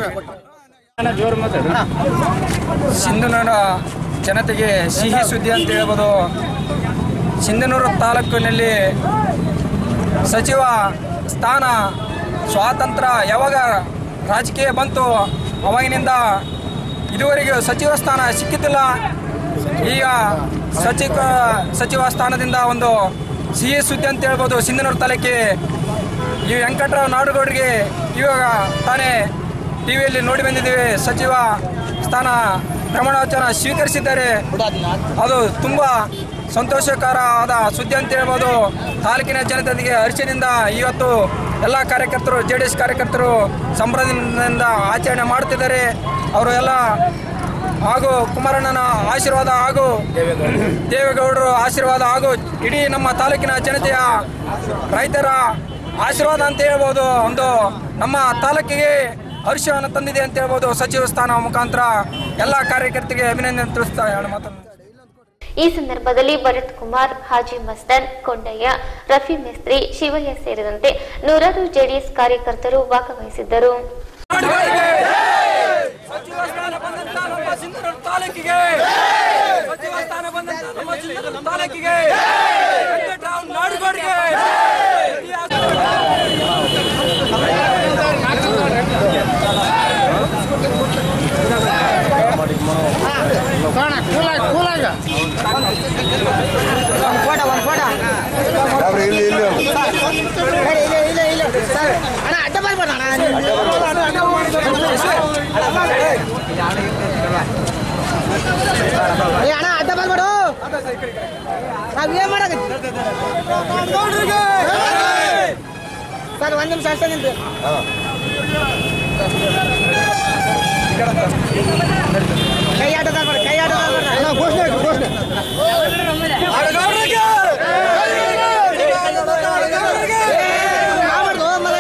ಸಿಂಧನೂರು ಜನತೆಗೆ ಸಿಹಿ ಸುದ್ದಿ ಅಂತ ಹೇಳ್ಬೋದು ಸಿಂಧನೂರು ತಾಲೂಕಿನಲ್ಲಿ ಸಚಿವ ಸ್ಥಾನ ಸ್ವಾತಂತ್ರ್ಯ ಯಾವಾಗ ರಾಜಕೀಯ ಬಂತು ಅವಾಗಿನಿಂದ ಇದುವರೆಗೂ ಸಚಿವ ಸ್ಥಾನ ಸಿಕ್ಕಿದ್ದಿಲ್ಲ ಈಗ ಸಚಿವ ಸಚಿವ ಸ್ಥಾನದಿಂದ ಒಂದು ಸಿಹಿ ಸುದ್ದಿ ಅಂತ ಹೇಳ್ಬೋದು ಸಿಂಧನೂರು ತಾಲೂಕಿಗೆ ಈ ವೆಂಕಟರಾವ್ ನಾಡುಗೌಡರಿಗೆ ಇವಾಗ ತಾನೇ ಟಿ ವಿಯಲ್ಲಿ ನೋಡಿ ಬಂದಿದ್ದೀವಿ ಸಚಿವ ಸ್ಥಾನ ಪ್ರಮಾಣ ವಚನ ಸ್ವೀಕರಿಸಿದ್ದಾರೆ ಅದು ತುಂಬ ಸಂತೋಷಕರ ಆದ ಸುದ್ದಿ ಅಂತ ಹೇಳ್ಬೋದು ತಾಲೂಕಿನ ಜನತೆಗೆ ಹರ್ಷದಿಂದ ಇವತ್ತು ಎಲ್ಲ ಕಾರ್ಯಕರ್ತರು ಜೆ ಡಿ ಎಸ್ ಕಾರ್ಯಕರ್ತರು ಸಂಭ್ರಮದಿಂದ ಆಚರಣೆ ಮಾಡುತ್ತಿದ್ದಾರೆ ಅವರು ಎಲ್ಲ ಹಾಗೂ ಕುಮಾರಣ್ಣನ ಆಶೀರ್ವಾದ ಹಾಗೂ ದೇವೇಗೌಡರು ಆಶೀರ್ವಾದ ಹಾಗೂ ಇಡೀ ನಮ್ಮ ತಾಲೂಕಿನ ಜನತೆಯ ರೈತರ ಆಶೀರ್ವಾದ ಅಂತ ಹೇಳ್ಬೋದು ಒಂದು ನಮ್ಮ ತಾಲೂಕಿಗೆ ಹರ್ಷವನ್ನು ತಂದಿದೆ ಅಂತ ಹೇಳ್ಬೋದು ಸಚಿವ ಸ್ಥಾನ ಮುಖಾಂತರ ಎಲ್ಲ ಕಾರ್ಯಕರ್ತರಿಗೆ ಅಭಿನಂದನೆ ತಿಳಿಸ್ತಾ ಎರಡು ಮಾತನ್ನು ಈ ಸಂದರ್ಭದಲ್ಲಿ ಭರತ್ ಕುಮಾರ್ ಹಾಜಿ ಮಸ್ತಾನ್ ಕೊಂಡಯ್ಯ ರಫಿ ಮಿಸ್ತ್ರಿ ಶಿವಯ್ಯ ಸೇರಿದಂತೆ ನೂರಾರು ಜೆಡಿಎಸ್ ಕಾರ್ಯಕರ್ತರು ಭಾಗವಹಿಸಿದ್ದರು ಸಚಿವ ಸ್ಥಾನ ಬಂದಂತ ನಮ್ಮ ಸಿಂಧನೂರು ತಾಲೂಕಿಗೆ ಸಚಿವ ಸ್ಥಾನ ಬಂದಂತ ನಮ್ಮ ಸಿಂಧನೂರು ತಾಲೂಕಿಗೆ ವೆಂಕಟರಾವ್ ನಾಡುಗೋಡಿಗೆ ಫೋಟೋ ಒಂದು ಫೋಟೋ ಅವ್ರು ಇಲ್ಲಿ ಇಲ್ಲಿ ಇಲ್ಲ ಇಲ್ಲ ಇಲ್ಲ ಸರ್ ಅಣ್ಣ ಅಡ್ಡ ಬರ್ಬೇಡ ಅಣ್ಣ ಏ ಅಣ್ಣ ಅಡ್ಡ ಬರ್ಬೇಡು ನಾವ್ ಏನ್ ಮಾಡಕತ್ತಿ ಸರ್ ಒಂದ್ ನಿಮಿಷ ಅಷ್ಟೇ ನಿಂತು ಕೈ ಆಟ ಬರ್ಬೇಡ ಕೈ ಆಟ ಬರ್ಬೇಡ ಘೋಷಣೆ ಘೋಷಣೆ ಮಾಡ್ಬಾರ್ದು ಆಮೇಲೆ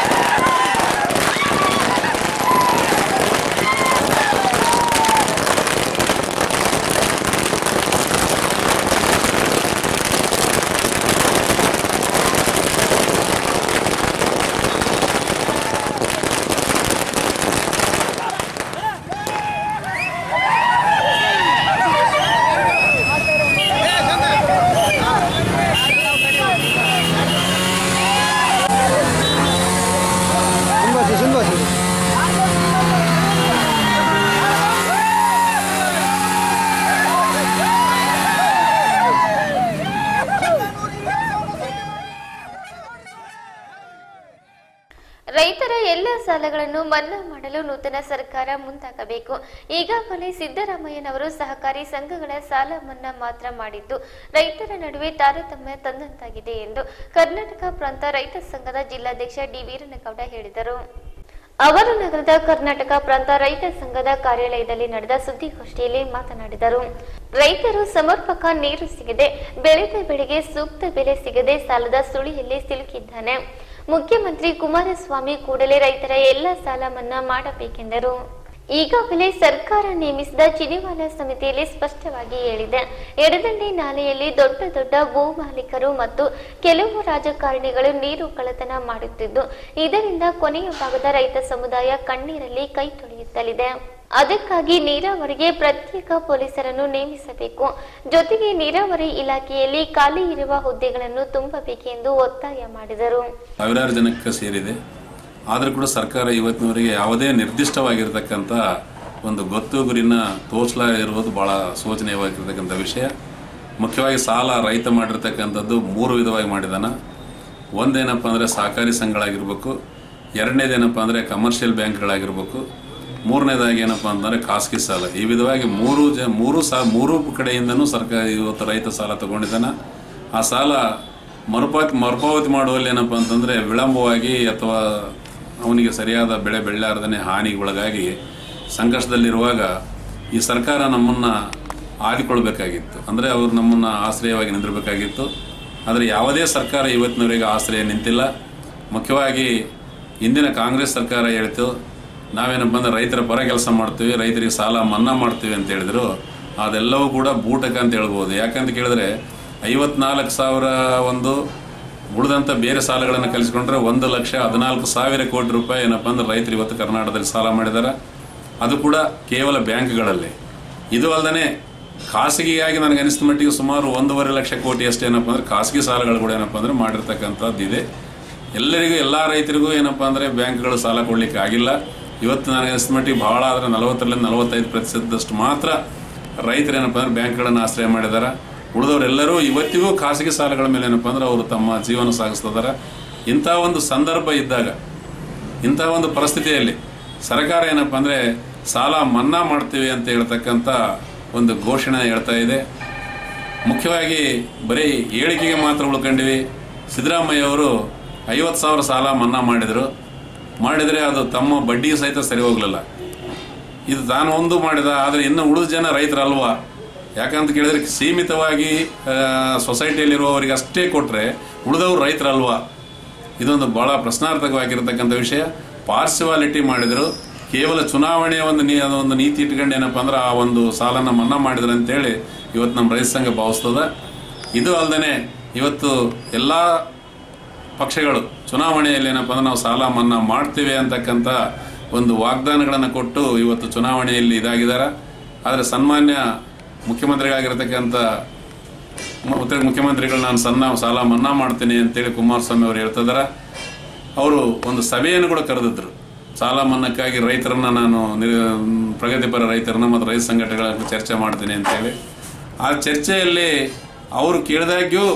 ರೈತರ ಎಲ್ಲ ಸಾಲಗಳನ್ನು ಮನ್ನಾ ಮಾಡಲು ನೂತನ ಸರ್ಕಾರ ಮುಂದಾಗಬೇಕು ಈಗಾಗಲೇ ಸಿದ್ದರಾಮಯ್ಯನವರು ಸಹಕಾರಿ ಸಂಘಗಳ ಸಾಲ ಮನ್ನಾ ಮಾತ್ರ ಮಾಡಿದ್ದು ರೈತರ ನಡುವೆ ತಾರತಮ್ಯ ತಂದಂತಾಗಿದೆ ಎಂದು ಕರ್ನಾಟಕ ಪ್ರಾಂತ ರೈತ ಸಂಘದ ಜಿಲ್ಲಾಧ್ಯಕ್ಷ ಡಿ ವೀರನಗೌಡ ಹೇಳಿದರು ಅವರು ನಗರದ ಕರ್ನಾಟಕ ಪ್ರಾಂತ ರೈತ ಸಂಘದ ಕಾರ್ಯಾಲಯದಲ್ಲಿ ನಡೆದ ಸುದ್ದಿಗೋಷ್ಠಿಯಲ್ಲಿ ಮಾತನಾಡಿದರು ರೈತರು ಸಮರ್ಪಕ ನೀರು ಸಿಗದೆ ಬೆಳೆದ ಬೆಳೆಗೆ ಸೂಕ್ತ ಬೆಲೆ ಸಿಗದೆ ಸಾಲದ ಸುಳಿಯಲ್ಲಿ ಸಿಲುಕಿದ್ದಾನೆ ಮುಖ್ಯಮಂತ್ರಿ ಕುಮಾರಸ್ವಾಮಿ ಕೂಡಲೇ ರೈತರ ಎಲ್ಲ ಸಾಲ ಮನ್ನಾ ಮಾಡಬೇಕೆಂದರು ಈಗಾಗಲೇ ಸರ್ಕಾರ ನೇಮಿಸಿದ ಚಿನಿವಾಲ ಸಮಿತಿಯಲ್ಲಿ ಸ್ಪಷ್ಟವಾಗಿ ಹೇಳಿದೆ ಎಡದಂಡೆ ನಾಲೆಯಲ್ಲಿ ದೊಡ್ಡ ದೊಡ್ಡ ಭೂ ಮಾಲೀಕರು ಮತ್ತು ಕೆಲವು ರಾಜಕಾರಣಿಗಳು ನೀರು ಕಳ್ಳತನ ಮಾಡುತ್ತಿದ್ದು ಇದರಿಂದ ಕೊನೆಯ ಭಾಗದ ರೈತ ಸಮುದಾಯ ಕಣ್ಣೀರಲ್ಲಿ ಕೈ ತೊಳೆಯುತ್ತಲಿದೆ ಅದಕ್ಕಾಗಿ ನೀರಾವರಿಗೆ ಪ್ರತ್ಯೇಕ ಪೊಲೀಸರನ್ನು ನೇಮಿಸಬೇಕು ಜೊತೆಗೆ ನೀರಾವರಿ ಇಲಾಖೆಯಲ್ಲಿ ಖಾಲಿ ಇರುವ ಹುದ್ದೆಗಳನ್ನು ತುಂಬಬೇಕೆಂದು ಒತ್ತಾಯ ಮಾಡಿದರು ಸಾವಿರಾರು ಜನಕ್ಕೆ ಸೇರಿದೆ ಆದರೂ ಕೂಡ ಸರ್ಕಾರ ಇವತ್ತಿನವರೆಗೆ ಯಾವುದೇ ನಿರ್ದಿಷ್ಟವಾಗಿರ್ತಕ್ಕಂಥ ಒಂದು ಗೊತ್ತು ಗುರಿನ ತೋರಿಸ್ಲಾ ಇರುವುದು ಬಹಳ ಶೋಚನೀಯವಾಗಿರ್ತಕ್ಕಂಥ ವಿಷಯ ಮುಖ್ಯವಾಗಿ ಸಾಲ ರೈತ ಮಾಡಿರ್ತಕ್ಕಂಥದ್ದು ಮೂರು ವಿಧವಾಗಿ ಮಾಡಿದಾನ ಒಂದೇನಪ್ಪ ಅಂದರೆ ಸಹಕಾರಿ ಸಂಘಗಳಾಗಿರ್ಬೇಕು ಎರಡನೇದೇನಪ್ಪ ಅಂದರೆ ಕಮರ್ಷಿಯಲ್ ಬ್ಯಾಂಕ್ಗಳಾಗಿರ್ಬೇಕು ಮೂರನೇದಾಗಿ ಏನಪ್ಪ ಅಂತಂದರೆ ಖಾಸಗಿ ಸಾಲ ಈ ವಿಧವಾಗಿ ಮೂರು ಜ ಮೂರು ಸಾ ಮೂರು ಕಡೆಯಿಂದನೂ ಸರ್ಕಾರ ಇವತ್ತು ರೈತ ಸಾಲ ತಗೊಂಡಿದ್ದಾನೆ ಆ ಸಾಲ ಮರುಪಾವತಿ ಮರುಪಾವತಿ ಮಾಡುವಲ್ಲಿ ಏನಪ್ಪ ಅಂತಂದರೆ ವಿಳಂಬವಾಗಿ ಅಥವಾ ಅವನಿಗೆ ಸರಿಯಾದ ಬೆಳೆ ಬೆಳೆಲಾರ್ದೇ ಹಾನಿಗೆ ಒಳಗಾಗಿ ಸಂಕಷ್ಟದಲ್ಲಿರುವಾಗ ಈ ಸರ್ಕಾರ ನಮ್ಮನ್ನು ಆದಿಕೊಳ್ಬೇಕಾಗಿತ್ತು ಅಂದರೆ ಅವರು ನಮ್ಮನ್ನು ಆಶ್ರಯವಾಗಿ ನಿಂದಿರಬೇಕಾಗಿತ್ತು ಆದರೆ ಯಾವುದೇ ಸರ್ಕಾರ ಇವತ್ತಿನವರೆಗೆ ಆಶ್ರಯ ನಿಂತಿಲ್ಲ ಮುಖ್ಯವಾಗಿ ಇಂದಿನ ಕಾಂಗ್ರೆಸ್ ಸರ್ಕಾರ ಹೇಳ್ತು ನಾವೇನಪ್ಪ ಅಂದ್ರೆ ರೈತರ ಪರ ಕೆಲಸ ಮಾಡ್ತೀವಿ ರೈತರಿಗೆ ಸಾಲ ಮನ್ನಾ ಮಾಡ್ತೀವಿ ಅಂತ ಹೇಳಿದ್ರು ಅದೆಲ್ಲವೂ ಕೂಡ ಬೂಟಕ ಅಂತ ಹೇಳ್ಬೋದು ಯಾಕಂತ ಕೇಳಿದ್ರೆ ಐವತ್ನಾಲ್ಕು ಸಾವಿರ ಒಂದು ಉಳಿದಂಥ ಬೇರೆ ಸಾಲಗಳನ್ನು ಕಲಿಸ್ಕೊಂಡ್ರೆ ಒಂದು ಲಕ್ಷ ಹದಿನಾಲ್ಕು ಸಾವಿರ ಕೋಟಿ ರೂಪಾಯಿ ಏನಪ್ಪ ಅಂದ್ರೆ ರೈತರು ಇವತ್ತು ಕರ್ನಾಟಕದಲ್ಲಿ ಸಾಲ ಮಾಡಿದ್ದಾರೆ ಅದು ಕೂಡ ಕೇವಲ ಬ್ಯಾಂಕ್ಗಳಲ್ಲಿ ಇದು ಅಲ್ಲದೆ ಖಾಸಗಿಯಾಗಿ ನನಗೆ ಅನಿಸಿದ ಮಟ್ಟಿಗೆ ಸುಮಾರು ಒಂದೂವರೆ ಲಕ್ಷ ಕೋಟಿ ಅಷ್ಟೇ ಏನಪ್ಪ ಅಂದ್ರೆ ಖಾಸಗಿ ಸಾಲಗಳು ಕೂಡ ಏನಪ್ಪ ಅಂದ್ರೆ ಮಾಡಿರ್ತಕ್ಕಂಥದ್ದು ಇದೆ ಎಲ್ಲರಿಗೂ ಎಲ್ಲ ರೈತರಿಗೂ ಏನಪ್ಪ ಅಂದರೆ ಬ್ಯಾಂಕ್ಗಳು ಸಾಲ ಕೊಡಲಿಕ್ಕೆ ಆಗಿಲ್ಲ ಇವತ್ತು ನನಗೆ ಅನಿಸಿದ ಮಟ್ಟಿಗೆ ಬಹಳ ಆದರೆ ನಲವತ್ತರಿಂದ ನಲವತ್ತೈದು ಪ್ರತಿಶತದಷ್ಟು ಮಾತ್ರ ರೈತರು ಏನಪ್ಪ ಅಂದ್ರೆ ಬ್ಯಾಂಕ್ಗಳನ್ನು ಆಶ್ರಯ ಮಾಡಿದ್ದಾರೆ ಉಳಿದವರೆಲ್ಲರೂ ಇವತ್ತಿಗೂ ಖಾಸಗಿ ಸಾಲಗಳ ಮೇಲೆ ಏನಪ್ಪ ಅಂದ್ರೆ ಅವರು ತಮ್ಮ ಜೀವನ ಸಾಗಿಸ್ತಿದ್ದಾರೆ ಇಂಥ ಒಂದು ಸಂದರ್ಭ ಇದ್ದಾಗ ಇಂಥ ಒಂದು ಪರಿಸ್ಥಿತಿಯಲ್ಲಿ ಸರ್ಕಾರ ಏನಪ್ಪ ಅಂದರೆ ಸಾಲ ಮನ್ನಾ ಮಾಡ್ತೀವಿ ಅಂತ ಹೇಳ್ತಕ್ಕಂಥ ಒಂದು ಘೋಷಣೆ ಹೇಳ್ತಾ ಇದೆ ಮುಖ್ಯವಾಗಿ ಬರೀ ಹೇಳಿಕೆಗೆ ಮಾತ್ರ ಉಳ್ಕೊಂಡಿವಿ ಸಿದ್ದರಾಮಯ್ಯ ಅವರು ಐವತ್ತು ಸಾವಿರ ಸಾಲ ಮನ್ನಾ ಮಾಡಿದರು ಮಾಡಿದರೆ ಅದು ತಮ್ಮ ಬಡ್ಡಿ ಸಹಿತ ಸರಿ ಹೋಗಲಿಲ್ಲ ಇದು ತಾನು ಒಂದು ಮಾಡಿದ ಆದರೆ ಇನ್ನು ಉಳಿದ ಜನ ರೈತರಲ್ವಾ ಯಾಕಂತ ಕೇಳಿದ್ರೆ ಸೀಮಿತವಾಗಿ ಸೊಸೈಟಿಯಲ್ಲಿರುವವರಿಗೆ ಅಷ್ಟೇ ಕೊಟ್ಟರೆ ಉಳಿದವರು ರೈತರಲ್ವಾ ಇದೊಂದು ಬಹಳ ಪ್ರಶ್ನಾರ್ಥಕವಾಗಿರ್ತಕ್ಕಂಥ ವಿಷಯ ಪಾರ್ಸಿವಾಲಿಟಿ ಮಾಡಿದರು ಕೇವಲ ಚುನಾವಣೆಯ ಒಂದು ನೀ ಒಂದು ನೀತಿ ಇಟ್ಕೊಂಡು ಏನಪ್ಪ ಅಂದ್ರೆ ಆ ಒಂದು ಸಾಲನ ಮನ್ನಾ ಮಾಡಿದ್ರು ಅಂತೇಳಿ ಇವತ್ತು ನಮ್ಮ ರೈತ ಸಂಘ ಭಾವಿಸ್ತದ ಇದು ಅಲ್ಲದೆ ಇವತ್ತು ಎಲ್ಲ ಪಕ್ಷಗಳು ಚುನಾವಣೆಯಲ್ಲಿ ಏನಪ್ಪ ಅಂದ್ರೆ ನಾವು ಸಾಲ ಮನ್ನಾ ಮಾಡ್ತೀವಿ ಅಂತಕ್ಕಂಥ ಒಂದು ವಾಗ್ದಾನಗಳನ್ನು ಕೊಟ್ಟು ಇವತ್ತು ಚುನಾವಣೆಯಲ್ಲಿ ಇದಾಗಿದ್ದಾರೆ ಆದರೆ ಸನ್ಮಾನ್ಯ ಮುಖ್ಯಮಂತ್ರಿಗಳಾಗಿರ್ತಕ್ಕಂಥ ಮ- ಉತ್ತರ ಮುಖ್ಯಮಂತ್ರಿಗಳು ನಾನು ಸಣ್ಣ ಸಾಲ ಮನ್ನಾ ಮಾಡ್ತೀನಿ ಅಂತೇಳಿ ಕುಮಾರಸ್ವಾಮಿ ಅವರು ಹೇಳ್ತಿದ್ದಾರೆ ಅವರು ಒಂದು ಸಭೆಯನ್ನು ಕೂಡ ಕರೆದಿದ್ರು ಸಾಲ ಮನ್ನಾಕ್ಕಾಗಿ ರೈತರನ್ನ ನಾನು ನಿರ್- ಪ್ರಗತಿಪರ ರೈತರನ್ನ ಮತ್ತು ರೈತ ಸಂಘಟನೆಗಳ ಚರ್ಚೆ ಮಾಡ್ತೀನಿ ಅಂತೇಳಿ ಆ ಚರ್ಚೆಯಲ್ಲಿ ಅವರು ಕೇಳಿದಾಗ್ಯೂ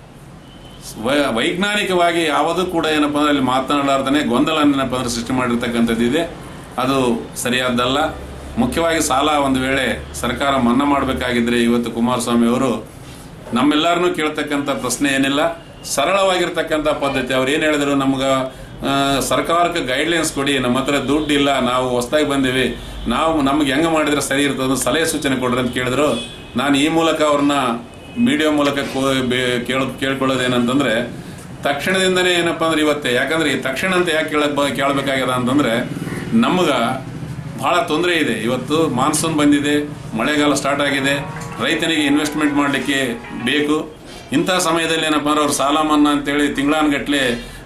ವೈ- ವೈಜ್ಞಾನಿಕವಾಗಿ ಯಾವುದೂ ಕೂಡ ಏನಪ್ಪ ಅಂದ್ರೆ ಅಲ್ಲಿ ಮಾತನಾಡಲಾರ್ದೇ ಗೊಂದಲ ಏನಪ್ಪ ಅಂದ್ರೆ ಸೃಷ್ಟಿ ಮಾಡಿರ್ತಕ್ಕಂಥದ್ದು ಇದೆ ಅದು ಸರಿಯಾದ್ದಲ್ಲ ಮುಖ್ಯವಾಗಿ ಸಾಲ ಒಂದು ವೇಳೆ ಸರ್ಕಾರ ಮನ್ನಾ ಮಾಡಬೇಕಾಗಿದ್ರೆ ಇವತ್ತು ಕುಮಾರಸ್ವಾಮಿ ಅವರು ನಮ್ಮೆಲ್ಲರನ್ನೂ ಕೇಳ್ತಕ್ಕಂಥ ಪ್ರಶ್ನೆ ಏನಿಲ್ಲ ಸರಳವಾಗಿರ್ತಕ್ಕಂಥ ಪದ್ಧತಿ ಅವ್ರು ಏನು ಹೇಳಿದ್ರು ನಮ್ಗೆ ಆ, ಸರ್ಕಾರಕ್ಕೆ ಗೈಡ್ಲೈನ್ಸ್ ಕೊಡಿ ನಮ್ಮ ಹತ್ರ ದುಡ್ಡು ಇಲ್ಲ ನಾವು ಹೊಸದಾಗಿ ಬಂದೀವಿ ನಾವು ನಮ್ಗೆ ಹೆಂಗೆ ಮಾಡಿದ್ರೆ ಸರಿ ಇರ್ತದೆ ಅನ್ನೋ ಸಲಹೆ ಸೂಚನೆ ಕೊಡ್ರಿ ಅಂತ ಕೇಳಿದ್ರು ನಾನು ಈ ಮೂಲಕ ಅವ್ರನ್ನ ಮೀಡಿಯಾ ಮೂಲಕ ಕೋ- ಬೇ- ಕೇಳ ಕೇಳ್ಕೊಳ್ಳೋದೇನಂತಂದ್ರೆ ತಕ್ಷಣದಿಂದನೇ ಏನಪ್ಪ ಅಂದ್ರೆ ಇವತ್ತೇ ಯಾಕಂದ್ರೆ ಈ ತಕ್ಷಣ ಅಂತ ಯಾಕೆ ಕೇಳಕ್ ಬ- ಕೇಳಬೇಕಾಗ್ಯದ ಅಂತಂದ್ರೆ ನಮ್ಗ ಬಹಳ ತೊಂದರೆ ಇದೆ ಇವತ್ತು ಮಾನ್ಸೂನ್ ಬಂದಿದೆ ಮಳೆಗಾಲ ಸ್ಟಾರ್ಟ್ ಆಗಿದೆ ರೈತನಿಗೆ ಇನ್ವೆಸ್ಟ್ಮೆಂಟ್ ಮಾಡಲಿಕ್ಕೆ ಬೇಕು ಇಂಥ ಸಮಯದಲ್ಲಿ ಏನಪ್ಪ ಅಂದ್ರೆ ಅವ್ರು ಸಾಲ ಮನ್ನಾ ಅಂತೇಳಿ ತಿಂಗಳಾನ್ಗಟ್ಲೆ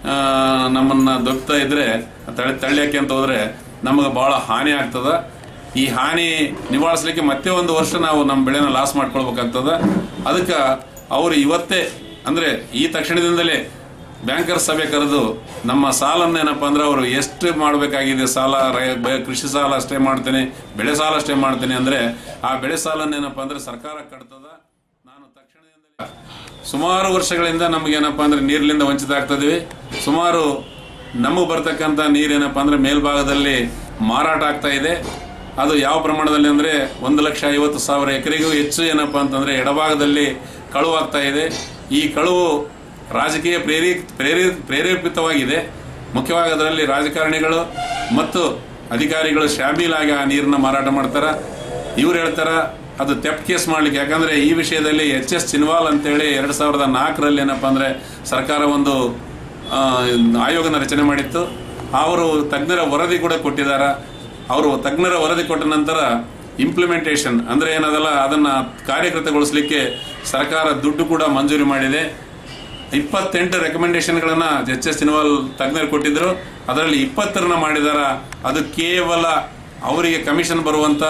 ನಮ್ಮನ್ನ ದೊಕ್ತಾ ಇದ್ರೆ ತಳ್ಳಿ ತಳ್ಳಿಯಾಕೆ ಅಂತ ಹೋದ್ರೆ ನಮಗೆ ಬಹಳ ಹಾನಿ ಆಗ್ತದ ಈ ಹಾನಿ ನಿವಾರಿಸಲಿಕ್ಕೆ ಮತ್ತೆ ಒಂದು ವರ್ಷ ನಾವು ನಮ್ಮ ಬೆಳೆನ ಲಾಸ್ ಮಾಡ್ಕೊಳ್ಬೇಕಾಗ್ತದ ಅದಕ್ಕೆ ಅವರು ಇವತ್ತೇ ಅಂದ್ರೆ ಈ ತಕ್ಷಣದಿಂದಲೇ ಬ್ಯಾಂಕರ್ ಸಭೆ ಕರೆದು ನಮ್ಮ ಸಾಲನ್ನ ಏನಪ್ಪ ಅಂದ್ರೆ ಅವರು ಎಷ್ಟು ಮಾಡಬೇಕಾಗಿದೆ ಸಾಲ ರೈ- ಬೆ- ಕೃಷಿ ಸಾಲ ಅಷ್ಟೇ ಮಾಡ್ತೇನೆ ಬೆಳೆ ಸಾಲ ಅಷ್ಟೇ ಮಾಡ್ತೇನೆ ಅಂದ್ರೆ ಆ ಬೆಳೆ ಸಾಲನ್ನ ಏನಪ್ಪ ಅಂದ್ರೆ ಸರ್ಕಾರ ಕಟ್ತದ ನಾನು ತಕ್ಷಣದಿಂದಲೇ ಸುಮಾರು ವರ್ಷಗಳಿಂದ ನಮಗೇನಪ್ಪ ಅಂದ್ರೆ ನೀರಿನಿಂದ ವಂಚಿತ ಆಗ್ತದಿವಿ ಸುಮಾರು ನಮಗೆ ಬರ್ತಕ್ಕಂಥ ನೀರೇನಪ್ಪ ಅಂದ್ರೆ ಮೇಲ್ಭಾಗದಲ್ಲಿ ಮಾರಾಟ ಆಗ್ತಾ ಇದೆ ಅದು ಯಾವ ಪ್ರಮಾಣದಲ್ಲಿ ಅಂದ್ರೆ ಒಂದು ಲಕ್ಷ ಐವತ್ತು ಸಾವಿರ ಎಕರೆಗೂ ಹೆಚ್ಚು ಏನಪ್ಪ ಅಂತಂದ್ರೆ ಎಡಭಾಗದಲ್ಲಿ ಕಳುವಾಗ್ತಾ ಇದೆ ಈ ಕಳುವು ರಾಜಕೀಯ ಪ್ರೇರಿ ಪ್ರೇರಿ ಪ್ರೇರೇಪಿತವಾಗಿದೆ ಮುಖ್ಯವಾಗಿ ಅದರಲ್ಲಿ ರಾಜಕಾರಣಿಗಳು ಮತ್ತು ಅಧಿಕಾರಿಗಳು ಶಾಮೀಲಾಗಿ ಆ ನೀರನ್ನ ಮಾರಾಟ ಮಾಡ್ತಾರ ಇವ್ರು ಹೇಳ್ತಾರ ಅದು ತೆಪ್ ಕೇಸ್ ಮಾಡ್ಲಿಕ್ಕೆ ಯಾಕಂದ್ರೆ ಈ ವಿಷಯದಲ್ಲಿ ಎಚ್ ಎಸ್ ಚಿನ್ವಾಲ್ ಅಂತೇಳಿ ಎರಡ್ ಸಾವಿರದ ನಾಲ್ಕರಲ್ಲಿ ಏನಪ್ಪಾ ಅಂದ್ರೆ ಸರ್ಕಾರ ಒಂದು ಆ, ಆಯೋಗನ ರಚನೆ ಮಾಡಿತ್ತು ಅವರು ತಜ್ಞರ ವರದಿ ಕೂಡ ಕೊಟ್ಟಿದ್ದಾರೆ ಅವರು ತಜ್ಞರ ವರದಿ ಕೊಟ್ಟ ನಂತರ ಇಂಪ್ಲಿಮೆಂಟೇಷನ್ ಅಂದ್ರೆ ಏನದಲ್ಲ ಅದನ್ನ ಕಾರ್ಯಗತಗೊಳಿಸಲಿಕ್ಕೆ ಸರ್ಕಾರ ದುಡ್ಡು ಕೂಡ ಮಂಜೂರಿ ಮಾಡಿದೆ ಇಪ್ಪತ್ತೆಂಟು ರೆಕಮೆಂಡೇಶನ್ಗಳನ್ನ ಎಚ್ ಎಸ್ ಸಿನಿವಾಲ್ ತಜ್ಞರು ಕೊಟ್ಟಿದ್ರು ಅದರಲ್ಲಿ ಇಪ್ಪತ್ತರನ್ನ ಮಾಡಿದಾರ ಅದು ಕೇವಲ ಅವರಿಗೆ ಕಮಿಷನ್ ಬರುವಂತ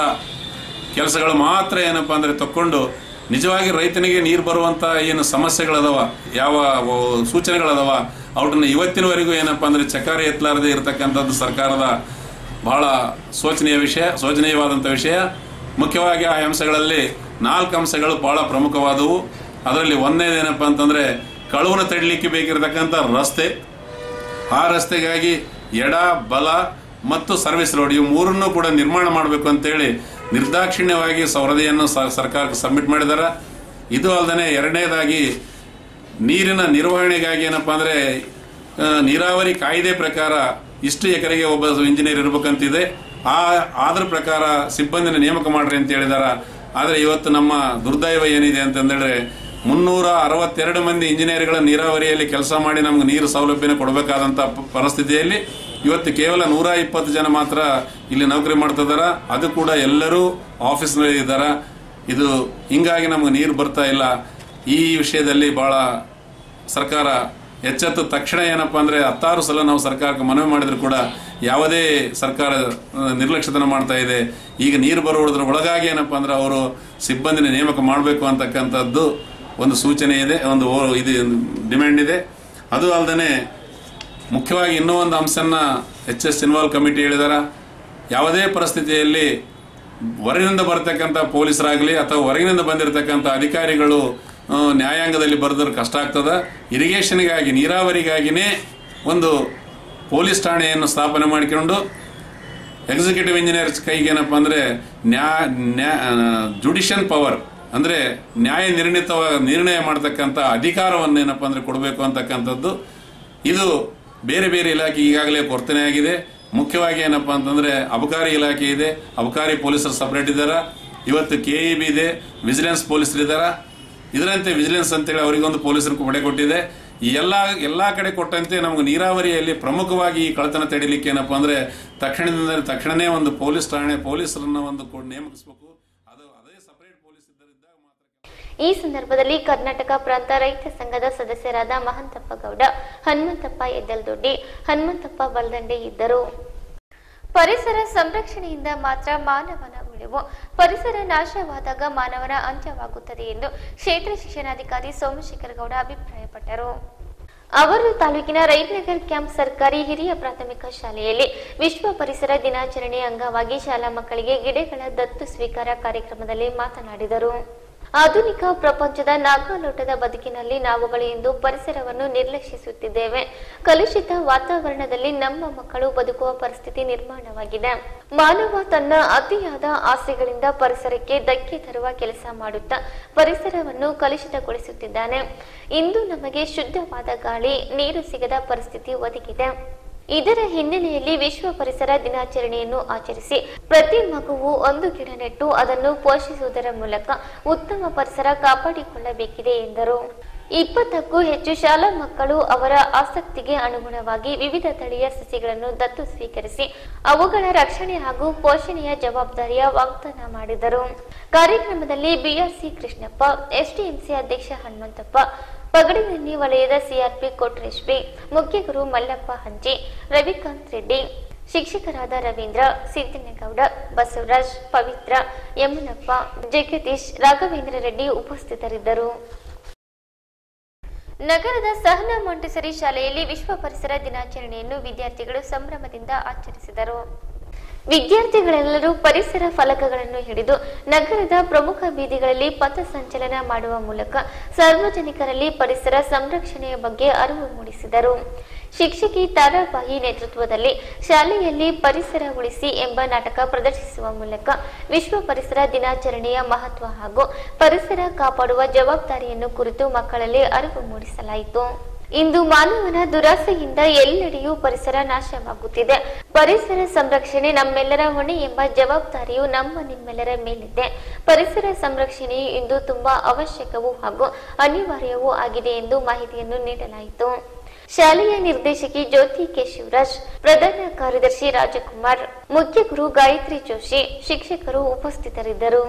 ಕೆಲಸಗಳು ಮಾತ್ರ ಏನಪ್ಪಾ ಅಂದ್ರೆ ತಕ್ಕೊಂಡು ನಿಜವಾಗಿ ರೈತನಿಗೆ ನೀರು ಬರುವಂತ ಏನು ಸಮಸ್ಯೆಗಳದವ ಯಾವ ಅವು ಸೂಚನೆಗಳದವ ಅವನ್ನ ಇವತ್ತಿನವರೆಗೂ ಏನಪ್ಪಾ ಅಂದ್ರೆ ಚಕಾರಿ ಎತ್ತಲಾರದೆ ಇರತಕ್ಕಂಥದ್ದು ಸರ್ಕಾರದ ಬಹಳ ಶೋಚನೀಯ ವಿಷಯ ಶೋಚನೀಯವಾದಂಥ ವಿಷಯ ಮುಖ್ಯವಾಗಿ ಆ ಅಂಶಗಳಲ್ಲಿ ನಾಲ್ಕು ಅಂಶಗಳು ಬಹಳ ಪ್ರಮುಖವಾದವು ಅದರಲ್ಲಿ ಒಂದನೇದೇನಪ್ಪ ಅಂತಂದ್ರೆ ಕಳುವನ್ನ ತಡಲಿಕ್ಕೆ ಬೇಕಿರತಕ್ಕಂಥ ರಸ್ತೆ ಆ ರಸ್ತೆಗಾಗಿ ಎಡ ಬಲ ಮತ್ತು ಸರ್ವಿಸ್ ರೋಡ್ ಇವು ಮೂರನ್ನು ಕೂಡ ನಿರ್ಮಾಣ ಮಾಡಬೇಕು ಅಂತೇಳಿ ನಿರ್ದಾಕ್ಷಿಣ್ಯವಾಗಿ ಸ- ವರದಿಯನ್ನು ಸ- ಸರ್ಕಾರಕ್ಕೆ ಸಬ್ಮಿಟ್ ಮಾಡಿದ್ದಾರೆ ಇದು ಅಲ್ಲದೆ ಎರಡನೇದಾಗಿ ನೀರಿನ ನಿರ್ವಹಣೆಗಾಗಿ ಏನಪ್ಪಾ ಅಂದ್ರೆ ಆ, ನೀರಾವರಿ ಕಾಯ್ದೆ ಪ್ರಕಾರ ಇಷ್ಟು ಎಕರೆಗೆ ಒಬ್ಬ ಇಂಜಿನಿಯರ್ ಇರ್ಬೇಕಂತಿದೆ ಆ ಆದ್ರ ಪ್ರಕಾರ ಸಿಬ್ಬಂದಿನ ನೇಮಕ ಮಾಡ್ರಿ ಅಂತ ಹೇಳಿದಾರ ಆದ್ರೆ ಇವತ್ತು ನಮ್ಮ ದುರ್ದೈವ ಏನಿದೆ ಅಂತಂದ್ರೆ ಮುನ್ನೂರ ಅರವತ್ತೆರಡು ಮಂದಿ ಇಂಜಿನಿಯರ್ಗಳ ನೀರಾವರಿಯಲ್ಲಿ ಕೆಲಸ ಮಾಡಿ ನಮ್ಗೆ ನೀರು ಸೌಲಭ್ಯನ ಕೊಡಬೇಕಾದಂತ ಪ- ಪರಿಸ್ಥಿತಿಯಲ್ಲಿ ಇವತ್ತು ಕೇವಲ ನೂರ ಇಪ್ಪತ್ತು ಜನ ಮಾತ್ರ ಇಲ್ಲಿ ನೌಕರಿ ಮಾಡ್ತಿದಾರ ಅದು ಕೂಡ ಎಲ್ಲರೂ ಆಫೀಸ್ನಲ್ಲಿ ಇದ್ದಾರ ಇದು ಹಿಂಗಾಗಿ ನಮ್ಗೆ ನೀರು ಬರ್ತಾ ಇಲ್ಲ ಈ ವಿಷಯದಲ್ಲಿ ಬಹಳ ಸರ್ಕಾರ ಎಚ್ಚೆತ್ತು ತಕ್ಷಣ ಏನಪ್ಪಾ ಅಂದ್ರೆ ಹತ್ತಾರು ಸಲ ನಾವು ಸರ್ಕಾರಕ್ಕೆ ಮನವಿ ಮಾಡಿದ್ರು ಕೂಡ ಯಾವುದೇ ಸರ್ಕಾರ ಆ, ನಿರ್ಲಕ್ಷ್ಯತನ ಮಾಡ್ತಾ ಇದೆ ಈಗ ನೀರು ಬರುವುದರ ಒಳಗಾಗಿ ಏನಪ್ಪಾ ಅಂದ್ರೆ ಅವರು ಸಿಬ್ಬಂದಿನ ನೇಮಕ ಮಾಡಬೇಕು ಅಂತಕ್ಕಂಥದ್ದು ಒಂದು ಸೂಚನೆ ಇದೆ ಒಂದು ಓ- ಇದು ಡಿಮ್ಯಾಂಡ್ ಇದೆ ಅದು ಅಲ್ಲದೆ ಮುಖ್ಯವಾಗಿ ಇನ್ನೂ ಒಂದು ಅಂಶನ ಎಚ್ ಎಸ್ ಇನ್ವಾಲ್ವ್ ಕಮಿಟಿ ಹೇಳಿದಾರ ಯಾವುದೇ ಪರಿಸ್ಥಿತಿಯಲ್ಲಿ ಹೊರಗಿನಿಂದ ಬರ್ತಕ್ಕಂಥ ಪೊಲೀಸರಾಗಲಿ ಅಥವಾ ಹೊರಗಿನಿಂದ ಬಂದಿರತಕ್ಕಂಥ ಅಧಿಕಾರಿಗಳು ಆ, ನ್ಯಾಯಾಂಗದಲ್ಲಿ ಬರೆದ್ರೆ ಕಷ್ಟ ಆಗ್ತದ ಇರಿಗೇಷನ್ಗಾಗಿ ನೀರಾವರಿಗಾಗಿನೇ ಒಂದು ಪೊಲೀಸ್ ಠಾಣೆಯನ್ನು ಸ್ಥಾಪನೆ ಮಾಡಿಕೊಂಡು ಎಕ್ಸಿಕ್ಯೂಟಿವ್ ಇಂಜಿನಿಯರ್ಸ್ ಕೈಗೆ ಏನಪ್ಪ ಅಂದ್ರೆ ನ್ಯಾ ನ್ಯಾ ಜುಡಿಷಿಯಲ್ ಪವರ್ ಅಂದ್ರೆ ನ್ಯಾಯ ನಿರ್ಣಿತ ನಿರ್ಣಯ ಮಾಡತಕ್ಕಂಥ ಅಧಿಕಾರವನ್ನು ಏನಪ್ಪ ಅಂದ್ರೆ ಕೊಡಬೇಕು ಅಂತಕ್ಕಂಥದ್ದು ಇದು ಬೇರೆ ಬೇರೆ ಇಲಾಖೆ ಈಗಾಗಲೇ ಕೊರತೆನೇ ಆಗಿದೆ ಮುಖ್ಯವಾಗಿ ಏನಪ್ಪಾ ಅಂತಂದ್ರೆ ಅಬಕಾರಿ ಇಲಾಖೆ ಇದೆ ಅಬಕಾರಿ ಪೊಲೀಸರು ಸಪರೇಟ್ ಇದ್ದಾರ ಇವತ್ತು ಕೆ ಇ ಬಿ ಇದೆ ವಿಜಿಲೆನ್ಸ್ ಪೊಲೀಸರು ಇದ್ದಾರ ಇದರಂತೆ ವಿಜಿಲೆನ್ಸ್ ಅಂತೇಳಿ ಅವರಿಗೊಂದು ಪೊಲೀಸರು ಪಡೆ ಕೊಟ್ಟಿದೆ ಈ ಎಲ್ಲ ಎಲ್ಲಾ ಕಡೆ ಕೊಟ್ಟಂತೆ ನಮ್ಗೆ ನೀರಾವರಿಯಲ್ಲಿ ಪ್ರಮುಖವಾಗಿ ಈ ಕಳತನ ತಡಿಲಿಕ್ಕೆ ಏನಪ್ಪಾ ಅಂದ್ರೆ ತಕ್ಷಣದಿಂದ ತಕ್ಷಣನೇ ಒಂದು ಪೊಲೀಸ್ ಠಾಣೆ ಪೊಲೀಸರನ್ನ ಒಂದು ಕೊ- ನೇಮಕಿಸಬೇಕು ಅದು ಅದೇ ಸಪರೇಟ್ ಪೊಲೀಸ್ ಇದ್ದಾಗ ಮಾತ್ರ ಈ ಸಂದರ್ಭದಲ್ಲಿ ಕರ್ನಾಟಕ ಪ್ರಾಂತ ರೈತ ಸಂಘದ ಸದಸ್ಯರಾದ ಮಹಂತಪ್ಪ ಗೌಡ ಹನುಮಂತಪ್ಪ ಎದ್ದಲ್ದೊಡ್ಡಿ ಹನುಮಂತಪ್ಪ ಬಲ್ದಂಡೆ ಇದ್ದರು ಪರಿಸರ ಸಂರಕ್ಷಣೆಯಿಂದ ಮಾತ್ರ ಮಾನವನ ಉಳಿವು ಪರಿಸರ ನಾಶವಾದಾಗ ಮಾನವನ ಅಂತ್ಯವಾಗುತ್ತದೆ ಎಂದು ಕ್ಷೇತ್ರ ಶಿಕ್ಷಣಾಧಿಕಾರಿ ಸೋಮಶೇಖರ ಗೌಡ ಅಭಿಪ್ರಾಯಪಟ್ಟರು ಅವರು ತಾಲೂಕಿನ ರೈತನಗರ್ ಕ್ಯಾಂಪ್ ಸರ್ಕಾರಿ ಹಿರಿಯ ಪ್ರಾಥಮಿಕ ಶಾಲೆಯಲ್ಲಿ ವಿಶ್ವ ಪರಿಸರ ದಿನಾಚರಣೆ ಅಂಗವಾಗಿ ಶಾಲಾ ಮಕ್ಕಳಿಗೆ ಗಿಡಗಳ ದತ್ತು ಸ್ವೀಕಾರ ಕಾರ್ಯಕ್ರಮದಲ್ಲಿ ಮಾತನಾಡಿದರು ಆಧುನಿಕ ಪ್ರಪಂಚದ ನಾಗಾಲೋಟದ ಬದುಕಿನಲ್ಲಿ ನಾವುಗಳು ಇಂದು ಪರಿಸರವನ್ನು ನಿರ್ಲಕ್ಷಿಸುತ್ತಿದ್ದೇವೆ ಕಲುಷಿತ ವಾತಾವರಣದಲ್ಲಿ ನಮ್ಮ ಮಕ್ಕಳು ಬದುಕುವ ಪರಿಸ್ಥಿತಿ ನಿರ್ಮಾಣವಾಗಿದೆ ಮಾನವ ತನ್ನ ಅತಿಯಾದ ಆಸೆಗಳಿಂದ ಪರಿಸರಕ್ಕೆ ಧಕ್ಕೆ ತರುವ ಕೆಲಸ ಮಾಡುತ್ತಾ ಪರಿಸರವನ್ನು ಕಲುಷಿತಗೊಳಿಸುತ್ತಿದ್ದಾನೆ ಇಂದು ನಮಗೆ ಶುದ್ಧವಾದ ಗಾಳಿ ನೀರು ಸಿಗದ ಪರಿಸ್ಥಿತಿ ಒದಗಿದೆ ಇದರ ಹಿನ್ನೆಲೆಯಲ್ಲಿ ವಿಶ್ವ ಪರಿಸರ ದಿನಾಚರಣೆಯನ್ನು ಆಚರಿಸಿ ಪ್ರತಿ ಮಗುವು ಒಂದು ಗಿಡ ನೆಟ್ಟು ಅದನ್ನು ಪೋಷಿಸುವುದರ ಮೂಲಕ ಉತ್ತಮ ಪರಿಸರ ಕಾಪಾಡಿಕೊಳ್ಳಬೇಕಿದೆ ಎಂದರು ಇಪ್ಪತ್ತಕ್ಕೂ ಹೆಚ್ಚು ಶಾಲಾ ಮಕ್ಕಳು ಅವರ ಆಸಕ್ತಿಗೆ ಅನುಗುಣವಾಗಿ ವಿವಿಧ ತಳಿಯ ಸಸಿಗಳನ್ನು ದತ್ತು ಸ್ವೀಕರಿಸಿ ಅವುಗಳ ರಕ್ಷಣೆ ಹಾಗೂ ಪೋಷಣೆಯ ಜವಾಬ್ದಾರಿಯ ವಾಗ್ದಾನ ಮಾಡಿದರು ಕಾರ್ಯಕ್ರಮದಲ್ಲಿ ಬಿಆರ್ಸಿ ಕೃಷ್ಣಪ್ಪ ಎಸ್ಟಿಎಂಸಿ ಅಧ್ಯಕ್ಷ ಹನುಮಂತಪ್ಪ ಪಗಡಿನನ್ನಿ ವಲಯದ ಸಿಆರ್ಪಿ ಕೊಟ್ರೇಶ್ವಿ ಮುಖ್ಯ ಗುರು ಮಲ್ಲಪ್ಪ ಹಂಚಿ ರವಿಕಾಂತ್ ರೆಡ್ಡಿ ಶಿಕ್ಷಕರಾದ ರವೀಂದ್ರ ಸಿದ್ದನಗೌಡ ಬಸವರಾಜ್ ಪವಿತ್ರ ಯಮನಪ್ಪ ಜಗದೀಶ್ ರಾಘವೇಂದ್ರ ರೆಡ್ಡಿ ಉಪಸ್ಥಿತರಿದ್ದರು ನಗರದ ಸಹನಾ ಮಾಂಟೆಸರಿ ಶಾಲೆಯಲ್ಲಿ ವಿಶ್ವ ಪರಿಸರ ದಿನಾಚರಣೆಯನ್ನು ವಿದ್ಯಾರ್ಥಿಗಳು ಸಂಭ್ರಮದಿಂದ ಆಚರಿಸಿದರು ವಿದ್ಯಾರ್ಥಿಗಳೆಲ್ಲರೂ ಪರಿಸರ ಫಲಕಗಳನ್ನು ಹಿಡಿದು ನಗರದ ಪ್ರಮುಖ ಬೀದಿಗಳಲ್ಲಿ ಪಥ ಸಂಚಲನ ಮಾಡುವ ಮೂಲಕ ಸಾರ್ವಜನಿಕರಲ್ಲಿ ಪರಿಸರ ಸಂರಕ್ಷಣೆಯ ಬಗ್ಗೆ ಅರಿವು ಮೂಡಿಸಿದರು ಶಿಕ್ಷಕಿ ತಾರಾಬಾಯಿ ನೇತೃತ್ವದಲ್ಲಿ ಶಾಲೆಯಲ್ಲಿ ಪರಿಸರ ಉಳಿಸಿ ಎಂಬ ನಾಟಕ ಪ್ರದರ್ಶಿಸುವ ಮೂಲಕ ವಿಶ್ವ ಪರಿಸರ ದಿನಾಚರಣೆಯ ಮಹತ್ವ ಹಾಗೂ ಪರಿಸರ ಕಾಪಾಡುವ ಜವಾಬ್ದಾರಿಯನ್ನು ಕುರಿತು ಮಕ್ಕಳಲ್ಲಿ ಅರಿವು ಮೂಡಿಸಲಾಯಿತು ಇಂದು ಮಾನವನ ದುರಾಸೆಯಿಂದ ಎಲ್ಲೆಡೆಯೂ ಪರಿಸರ ನಾಶವಾಗುತ್ತಿದೆ ಪರಿಸರ ಸಂರಕ್ಷಣೆ ನಮ್ಮೆಲ್ಲರ ಹೊಣೆ ಎಂಬ ಜವಾಬ್ದಾರಿಯು ನಮ್ಮ ನಿಮ್ಮೆಲ್ಲರ ಮೇಲಿದೆ ಪರಿಸರ ಸಂರಕ್ಷಣೆಯು ಇಂದು ತುಂಬಾ ಅವಶ್ಯಕವೂ ಹಾಗೂ ಅನಿವಾರ್ಯವೂ ಆಗಿದೆ ಎಂದು ಮಾಹಿತಿಯನ್ನು ನೀಡಲಾಯಿತು ಶಾಲೆಯ ನಿರ್ದೇಶಕಿ ಜ್ಯೋತಿ ಕೆ ಶಿವರಾಜ್ ಪ್ರಧಾನ ಕಾರ್ಯದರ್ಶಿ ರಾಜಕುಮಾರ್ ಮುಖ್ಯ ಗುರು ಗಾಯತ್ರಿ ಜೋಶಿ ಶಿಕ್ಷಕರು ಉಪಸ್ಥಿತರಿದ್ದರು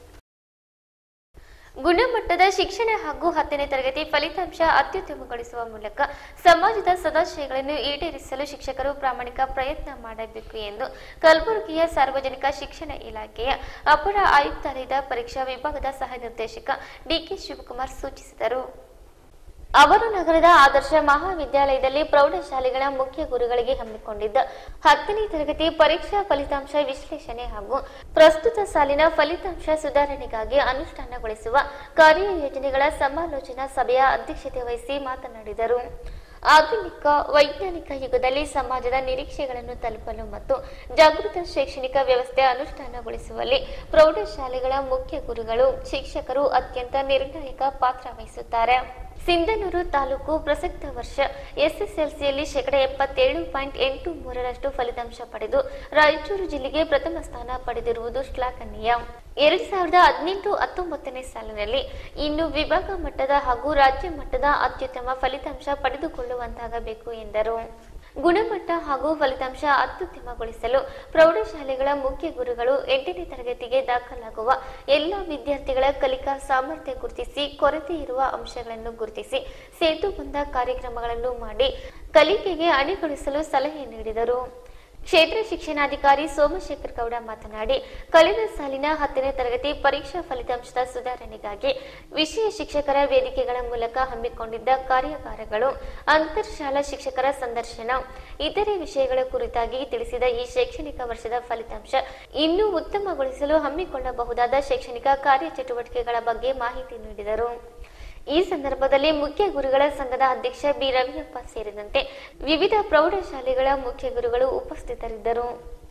ಗುಣಮಟ್ಟದ ಶಿಕ್ಷಣ ಹಾಗೂ ಹತ್ತನೇ ತರಗತಿ ಫಲಿತಾಂಶ ಅತ್ಯುತ್ತಮಗೊಳಿಸುವ ಮೂಲಕ ಸಮಾಜದ ಸದಾಶಯಗಳನ್ನು ಈಡೇರಿಸಲು ಶಿಕ್ಷಕರು ಪ್ರಾಮಾಣಿಕ ಪ್ರಯತ್ನ ಮಾಡಬೇಕು ಎಂದು ಕಲಬುರಗಿಯ ಸಾರ್ವಜನಿಕ ಶಿಕ್ಷಣ ಇಲಾಖೆಯ ಅಪರ ಆಯುಕ್ತಾಲಯದ ಪರೀಕ್ಷಾ ವಿಭಾಗದ ಸಹ ನಿರ್ದೇಶಕ ಡಿಕೆ ಶಿವಕುಮಾರ್ ಸೂಚಿಸಿದರು ಅವರು ನಗರದ ಆದರ್ಶ ಮಹಾವಿದ್ಯಾಲಯದಲ್ಲಿ ಪ್ರೌಢಶಾಲೆಗಳ ಮುಖ್ಯ ಗುರುಗಳಿಗೆ ಹಮ್ಮಿಕೊಂಡಿದ್ದ ಹತ್ತನೇ ತರಗತಿ ಪರೀಕ್ಷಾ ಫಲಿತಾಂಶ ವಿಶ್ಲೇಷಣೆ ಹಾಗೂ ಪ್ರಸ್ತುತ ಸಾಲಿನ ಫಲಿತಾಂಶ ಸುಧಾರಣೆಗಾಗಿ ಅನುಷ್ಠಾನಗೊಳಿಸುವ ಕಾರ್ಯಯೋಜನೆಗಳ ಸಮಾಲೋಚನಾ ಸಭೆಯ ಅಧ್ಯಕ್ಷತೆ ವಹಿಸಿ ಮಾತನಾಡಿದರು ಆಧುನಿಕ ವೈಜ್ಞಾನಿಕ ಯುಗದಲ್ಲಿ ಸಮಾಜದ ನಿರೀಕ್ಷೆಗಳನ್ನು ತಲುಪಲು ಮತ್ತು ಜಾಗೃತ ಶೈಕ್ಷಣಿಕ ವ್ಯವಸ್ಥೆ ಅನುಷ್ಠಾನಗೊಳಿಸುವಲ್ಲಿ ಪ್ರೌಢಶಾಲೆಗಳ ಮುಖ್ಯ ಗುರುಗಳು ಶಿಕ್ಷಕರು ಅತ್ಯಂತ ನಿರ್ಣಾಯಕ ಪಾತ್ರ ವಹಿಸುತ್ತಾರೆ ಸಿಂಧನೂರು ತಾಲೂಕು ಪ್ರಸಕ್ತ ವರ್ಷ ಎಸ್ಎಸ್ಎಲ್ಸಿಯಲ್ಲಿ ಶೇಕಡ ಎಪ್ಪತ್ತೇಳು ಪಾಯಿಂಟ್ ಎಂಟು ಮೂರರಷ್ಟು ಫಲಿತಾಂಶ ಪಡೆದು ರಾಯಚೂರು ಜಿಲ್ಲೆಗೆ ಪ್ರಥಮ ಸ್ಥಾನ ಪಡೆದಿರುವುದು ಶ್ಲಾಘನೀಯ ಎರಡ್ ಸಾವಿರದ ಹದಿನೆಂಟು ಹತ್ತೊಂಬತ್ತನೇ ಸಾಲಿನಲ್ಲಿ ಇನ್ನು ವಿಭಾಗ ಮಟ್ಟದ ಹಾಗೂ ರಾಜ್ಯ ಮಟ್ಟದ ಅತ್ಯುತ್ತಮ ಫಲಿತಾಂಶ ಪಡೆದುಕೊಳ್ಳುವಂತಾಗಬೇಕು ಎಂದರು ಗುಣಮಟ್ಟ ಹಾಗೂ ಫಲಿತಾಂಶ ಅತ್ಯುತ್ತಮಗೊಳಿಸಲು ಪ್ರೌಢಶಾಲೆಗಳ ಮುಖ್ಯ ಗುರುಗಳು ಎಂಟನೇ ತರಗತಿಗೆ ದಾಖಲಾಗುವ ಎಲ್ಲ ವಿದ್ಯಾರ್ಥಿಗಳ ಕಲಿಕಾ ಸಾಮರ್ಥ್ಯ ಗುರುತಿಸಿ ಕೊರತೆ ಇರುವ ಅಂಶಗಳನ್ನು ಗುರುತಿಸಿ ಸೇತುಬಂಧ ಕಾರ್ಯಕ್ರಮಗಳನ್ನು ಮಾಡಿ ಕಲಿಕೆಗೆ ಅಣಿಗೊಳಿಸಲು ಸಲಹೆ ನೀಡಿದರು ಕ್ಷೇತ್ರ ಶಿಕ್ಷಣಾಧಿಕಾರಿ ಸೋಮಶೇಖರ್ ಗೌಡ ಮಾತನಾಡಿ ಕಳೆದ ಸಾಲಿನ ಹತ್ತನೇ ತರಗತಿ ಪರೀಕ್ಷಾ ಫಲಿತಾಂಶದ ಸುಧಾರಣೆಗಾಗಿ ವಿಷಯ ಶಿಕ್ಷಕರ ವೇದಿಕೆಗಳ ಮೂಲಕ ಹಮ್ಮಿಕೊಂಡಿದ್ದ ಕಾರ್ಯಾಗಾರಗಳು ಅಂತರ್ಶಾಲಾ ಶಿಕ್ಷಕರ ಸಂದರ್ಶನ ಇತರೆ ವಿಷಯಗಳ ಕುರಿತಾಗಿ ತಿಳಿಸಿದ ಈ ಶೈಕ್ಷಣಿಕ ವರ್ಷದ ಫಲಿತಾಂಶ ಇನ್ನೂ ಉತ್ತಮಗೊಳಿಸಲು ಹಮ್ಮಿಕೊಳ್ಳಬಹುದಾದ ಶೈಕ್ಷಣಿಕ ಕಾರ್ಯಚಟುವಟಿಕೆಗಳ ಬಗ್ಗೆ ಮಾಹಿತಿ ನೀಡಿದರು ಈ ಸಂದರ್ಭದಲ್ಲಿ ಮುಖ್ಯ ಗುರುಗಳ ಸಂಘದ ಅಧ್ಯಕ್ಷ ಬಿ ರವಿಯಪ್ಪ ಸೇರಿದಂತೆ ವಿವಿಧ ಪ್ರೌಢಶಾಲೆಗಳ ಮುಖ್ಯ ಗುರುಗಳು ಉಪಸ್ಥಿತರಿದ್ದರು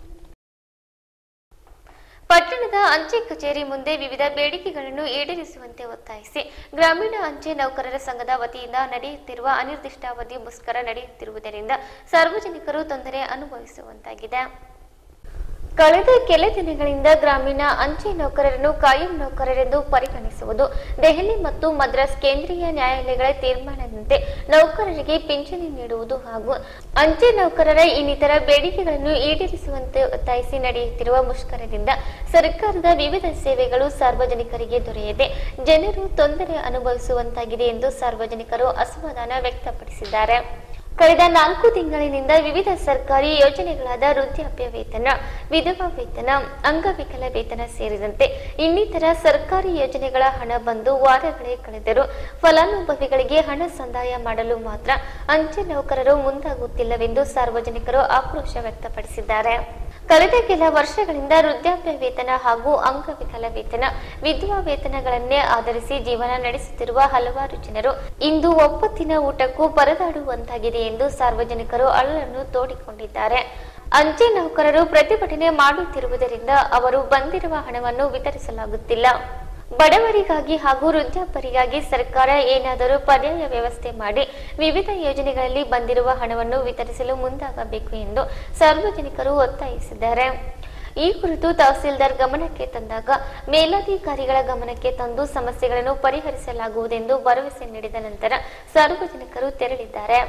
ಪಟ್ಟಣದ ಅಂಚೆ ಕಚೇರಿ ಮುಂದೆ ವಿವಿಧ ಬೇಡಿಕೆಗಳನ್ನು ಈಡೇರಿಸುವಂತೆ ಒತ್ತಾಯಿಸಿ ಗ್ರಾಮೀಣ ಅಂಚೆ ನೌಕರರ ಸಂಘದ ವತಿಯಿಂದ ನಡೆಯುತ್ತಿರುವ ಅನಿರ್ದಿಷ್ಟಾವಧಿ ಮುಷ್ಕರ ನಡೆಯುತ್ತಿರುವುದರಿಂದ ಸಾರ್ವಜನಿಕರು ತೊಂದರೆ ಅನುಭವಿಸುವಂತಾಗಿದೆ ಕಳೆದ ಕೆಲ ದಿನಗಳಿಂದ ಗ್ರಾಮೀಣ ಅಂಚೆ ನೌಕರರನ್ನು ಕಾಯಂ ನೌಕರರೆಂದು ಪರಿಗಣಿಸುವುದು ದೆಹಲಿ ಮತ್ತು ಮದ್ರಾಸ್ ಕೇಂದ್ರೀಯ ನ್ಯಾಯಾಲಯಗಳ ತೀರ್ಮಾನದಂತೆ ನೌಕರರಿಗೆ ಪಿಂಚಣಿ ನೀಡುವುದು ಹಾಗೂ ಅಂಚೆ ನೌಕರರ ಇನ್ನಿತರ ಬೇಡಿಕೆಗಳನ್ನು ಈಡೇರಿಸುವಂತೆ ಒತ್ತಾಯಿಸಿ ನಡೆಯುತ್ತಿರುವ ಮುಷ್ಕರದಿಂದ ಸರ್ಕಾರದ ವಿವಿಧ ಸೇವೆಗಳು ಸಾರ್ವಜನಿಕರಿಗೆ ದೊರೆಯದೆ ಜನರು ತೊಂದರೆ ಅನುಭವಿಸುವಂತಾಗಿದೆ ಎಂದು ಸಾರ್ವಜನಿಕರು ಅಸಮಾಧಾನ ವ್ಯಕ್ತಪಡಿಸಿದ್ದಾರೆ ಕಳೆದ ನಾಲ್ಕು ತಿಂಗಳಿನಿಂದ ವಿವಿಧ ಸರ್ಕಾರಿ ಯೋಜನೆಗಳಾದ ವೃದ್ಧಾಪ್ಯ ವೇತನ ವಿಧವಾ ವೇತನ ಅಂಗವಿಕಲ ವೇತನ ಸೇರಿದಂತೆ ಇನ್ನಿತರ ಸರ್ಕಾರಿ ಯೋಜನೆಗಳ ಹಣ ಬಂದು ವಾರಗಳೇ ಕಳೆದರೂ ಫಲಾನುಭವಿಗಳಿಗೆ ಹಣ ಸಂದಾಯ ಮಾಡಲು ಮಾತ್ರ ಅಂಚೆ ನೌಕರರು ಮುಂದಾಗುತ್ತಿಲ್ಲವೆಂದು ಸಾರ್ವಜನಿಕರು ಆಕ್ರೋಶ ವ್ಯಕ್ತಪಡಿಸಿದ್ದಾರೆ ಕಳೆದ ಕೆಲ ವರ್ಷಗಳಿಂದ ವೃದ್ಧಾಪ್ಯ ವೇತನ ಹಾಗೂ ಅಂಗವಿಕಲ ವೇತನ ವಿಧವಾ ವೇತನಗಳನ್ನೇ ಆಧರಿಸಿ ಜೀವನ ನಡೆಸುತ್ತಿರುವ ಹಲವಾರು ಜನರು ಇಂದು ಒಪ್ಪತ್ತಿನ ಊಟಕ್ಕೂ ಪರದಾಡುವಂತಾಗಿದೆ ಎಂದು ಸಾರ್ವಜನಿಕರು ಅಳಲನ್ನು ತೋಡಿಕೊಂಡಿದ್ದಾರೆ ಅಂಚೆ ನೌಕರರು ಪ್ರತಿಭಟನೆ ಮಾಡುತ್ತಿರುವುದರಿಂದ ಅವರು ಬಂದಿರುವ ಹಣವನ್ನು ವಿತರಿಸಲಾಗುತ್ತಿಲ್ಲ ಬಡವರಿಗಾಗಿ ಹಾಗೂ ವೃದ್ಧಾಪರಿಗಾಗಿ ಸರ್ಕಾರ ಏನಾದರೂ ಪರ್ಯಾಯ ವ್ಯವಸ್ಥೆ ಮಾಡಿ ವಿವಿಧ ಯೋಜನೆಗಳಲ್ಲಿ ಬಂದಿರುವ ಹಣವನ್ನು ವಿತರಿಸಲು ಮುಂದಾಗಬೇಕು ಎಂದು ಸಾರ್ವಜನಿಕರು ಒತ್ತಾಯಿಸಿದ್ದಾರೆ ಈ ಕುರಿತು ತಹಸೀಲ್ದಾರ್ ಗಮನಕ್ಕೆ ತಂದಾಗ ಮೇಲಾಧಿಕಾರಿಗಳ ಗಮನಕ್ಕೆ ತಂದು ಸಮಸ್ಯೆಗಳನ್ನು ಪರಿಹರಿಸಲಾಗುವುದೆಂದು ಭರವಸೆ ನೀಡಿದ ನಂತರ ಸಾರ್ವಜನಿಕರು ತೆರಳಿದ್ದಾರೆ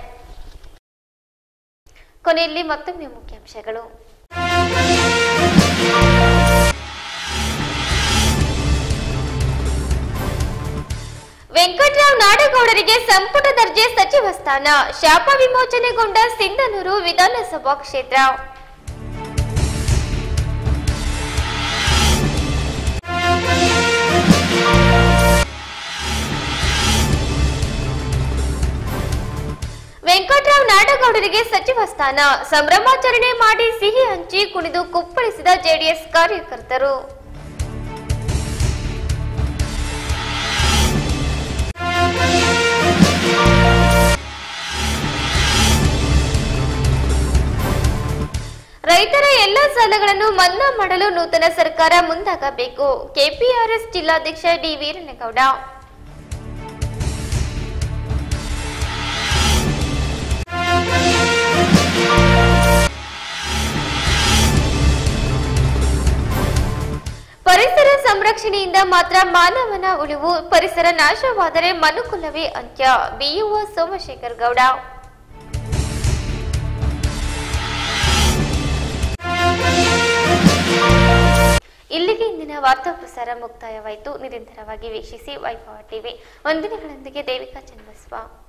ಕೊನೆಯಲ್ಲಿ ಮತ್ತೊಮ್ಮೆ ಮುಖ್ಯಾಂಶಗಳು ವೆಂಕಟರಾವ್ ನಾಡಗೌಡರಿಗೆ ಸಂಪುಟ ದರ್ಜೆ ಸಚಿವ ಸ್ಥಾನ ಶಾಪ ವಿಮೋಚನೆಗೊಂಡ ಸಿಂಧನೂರು ವಿಧಾನಸಭಾ ಕ್ಷೇತ್ರ ವೆಂಕಟರಾವ್ ನಾಡಗೌಡರಿಗೆ ಸಚಿವ ಸ್ಥಾನ ಸಂಭ್ರಮಾಚರಣೆ ಮಾಡಿ ಸಿಹಿ ಹಂಚಿ ಕುಣಿದು ಕುಪ್ಪಳಿಸಿದ ಜೆಡಿಎಸ್ ಕಾರ್ಯಕರ್ತರು ರೈತರ ಎಲ್ಲ ಸಾಲಗಳನ್ನು ಮನ್ನಾ ಮಾಡಲು ನೂತನ ಸರ್ಕಾರ ಮುಂದಾಗಬೇಕು ಕೆಪಿಆರ್ಎಸ್ ಜಿಲ್ಲಾಧ್ಯಕ್ಷ ಡಿ ವೀರನಗೌಡ ಪರಿಸರ ಸಂರಕ್ಷಣೆಯಿಂದ ಮಾತ್ರ ಮಾನವನ ಉಳಿವು ಪರಿಸರ ನಾಶವಾದರೆ ಮನುಕುಲವೇ ಅಂತ್ಯ ಬಿಯುಒ ಸೋಮಶೇಖರ್ ಗೌಡ ಇಲ್ಲಿಗೆ ಇಂದಿನ ವಾರ್ತಾ ಪ್ರಸಾರ ಮುಕ್ತಾಯವಾಯಿತು ನಿರಂತರವಾಗಿ ವೀಕ್ಷಿಸಿ ವೈಭವ ಟಿವಿ ವಂದನೆಗಳೊಂದಿಗೆ ದೇವಿಕಾ ಚನ್ನಬಸವ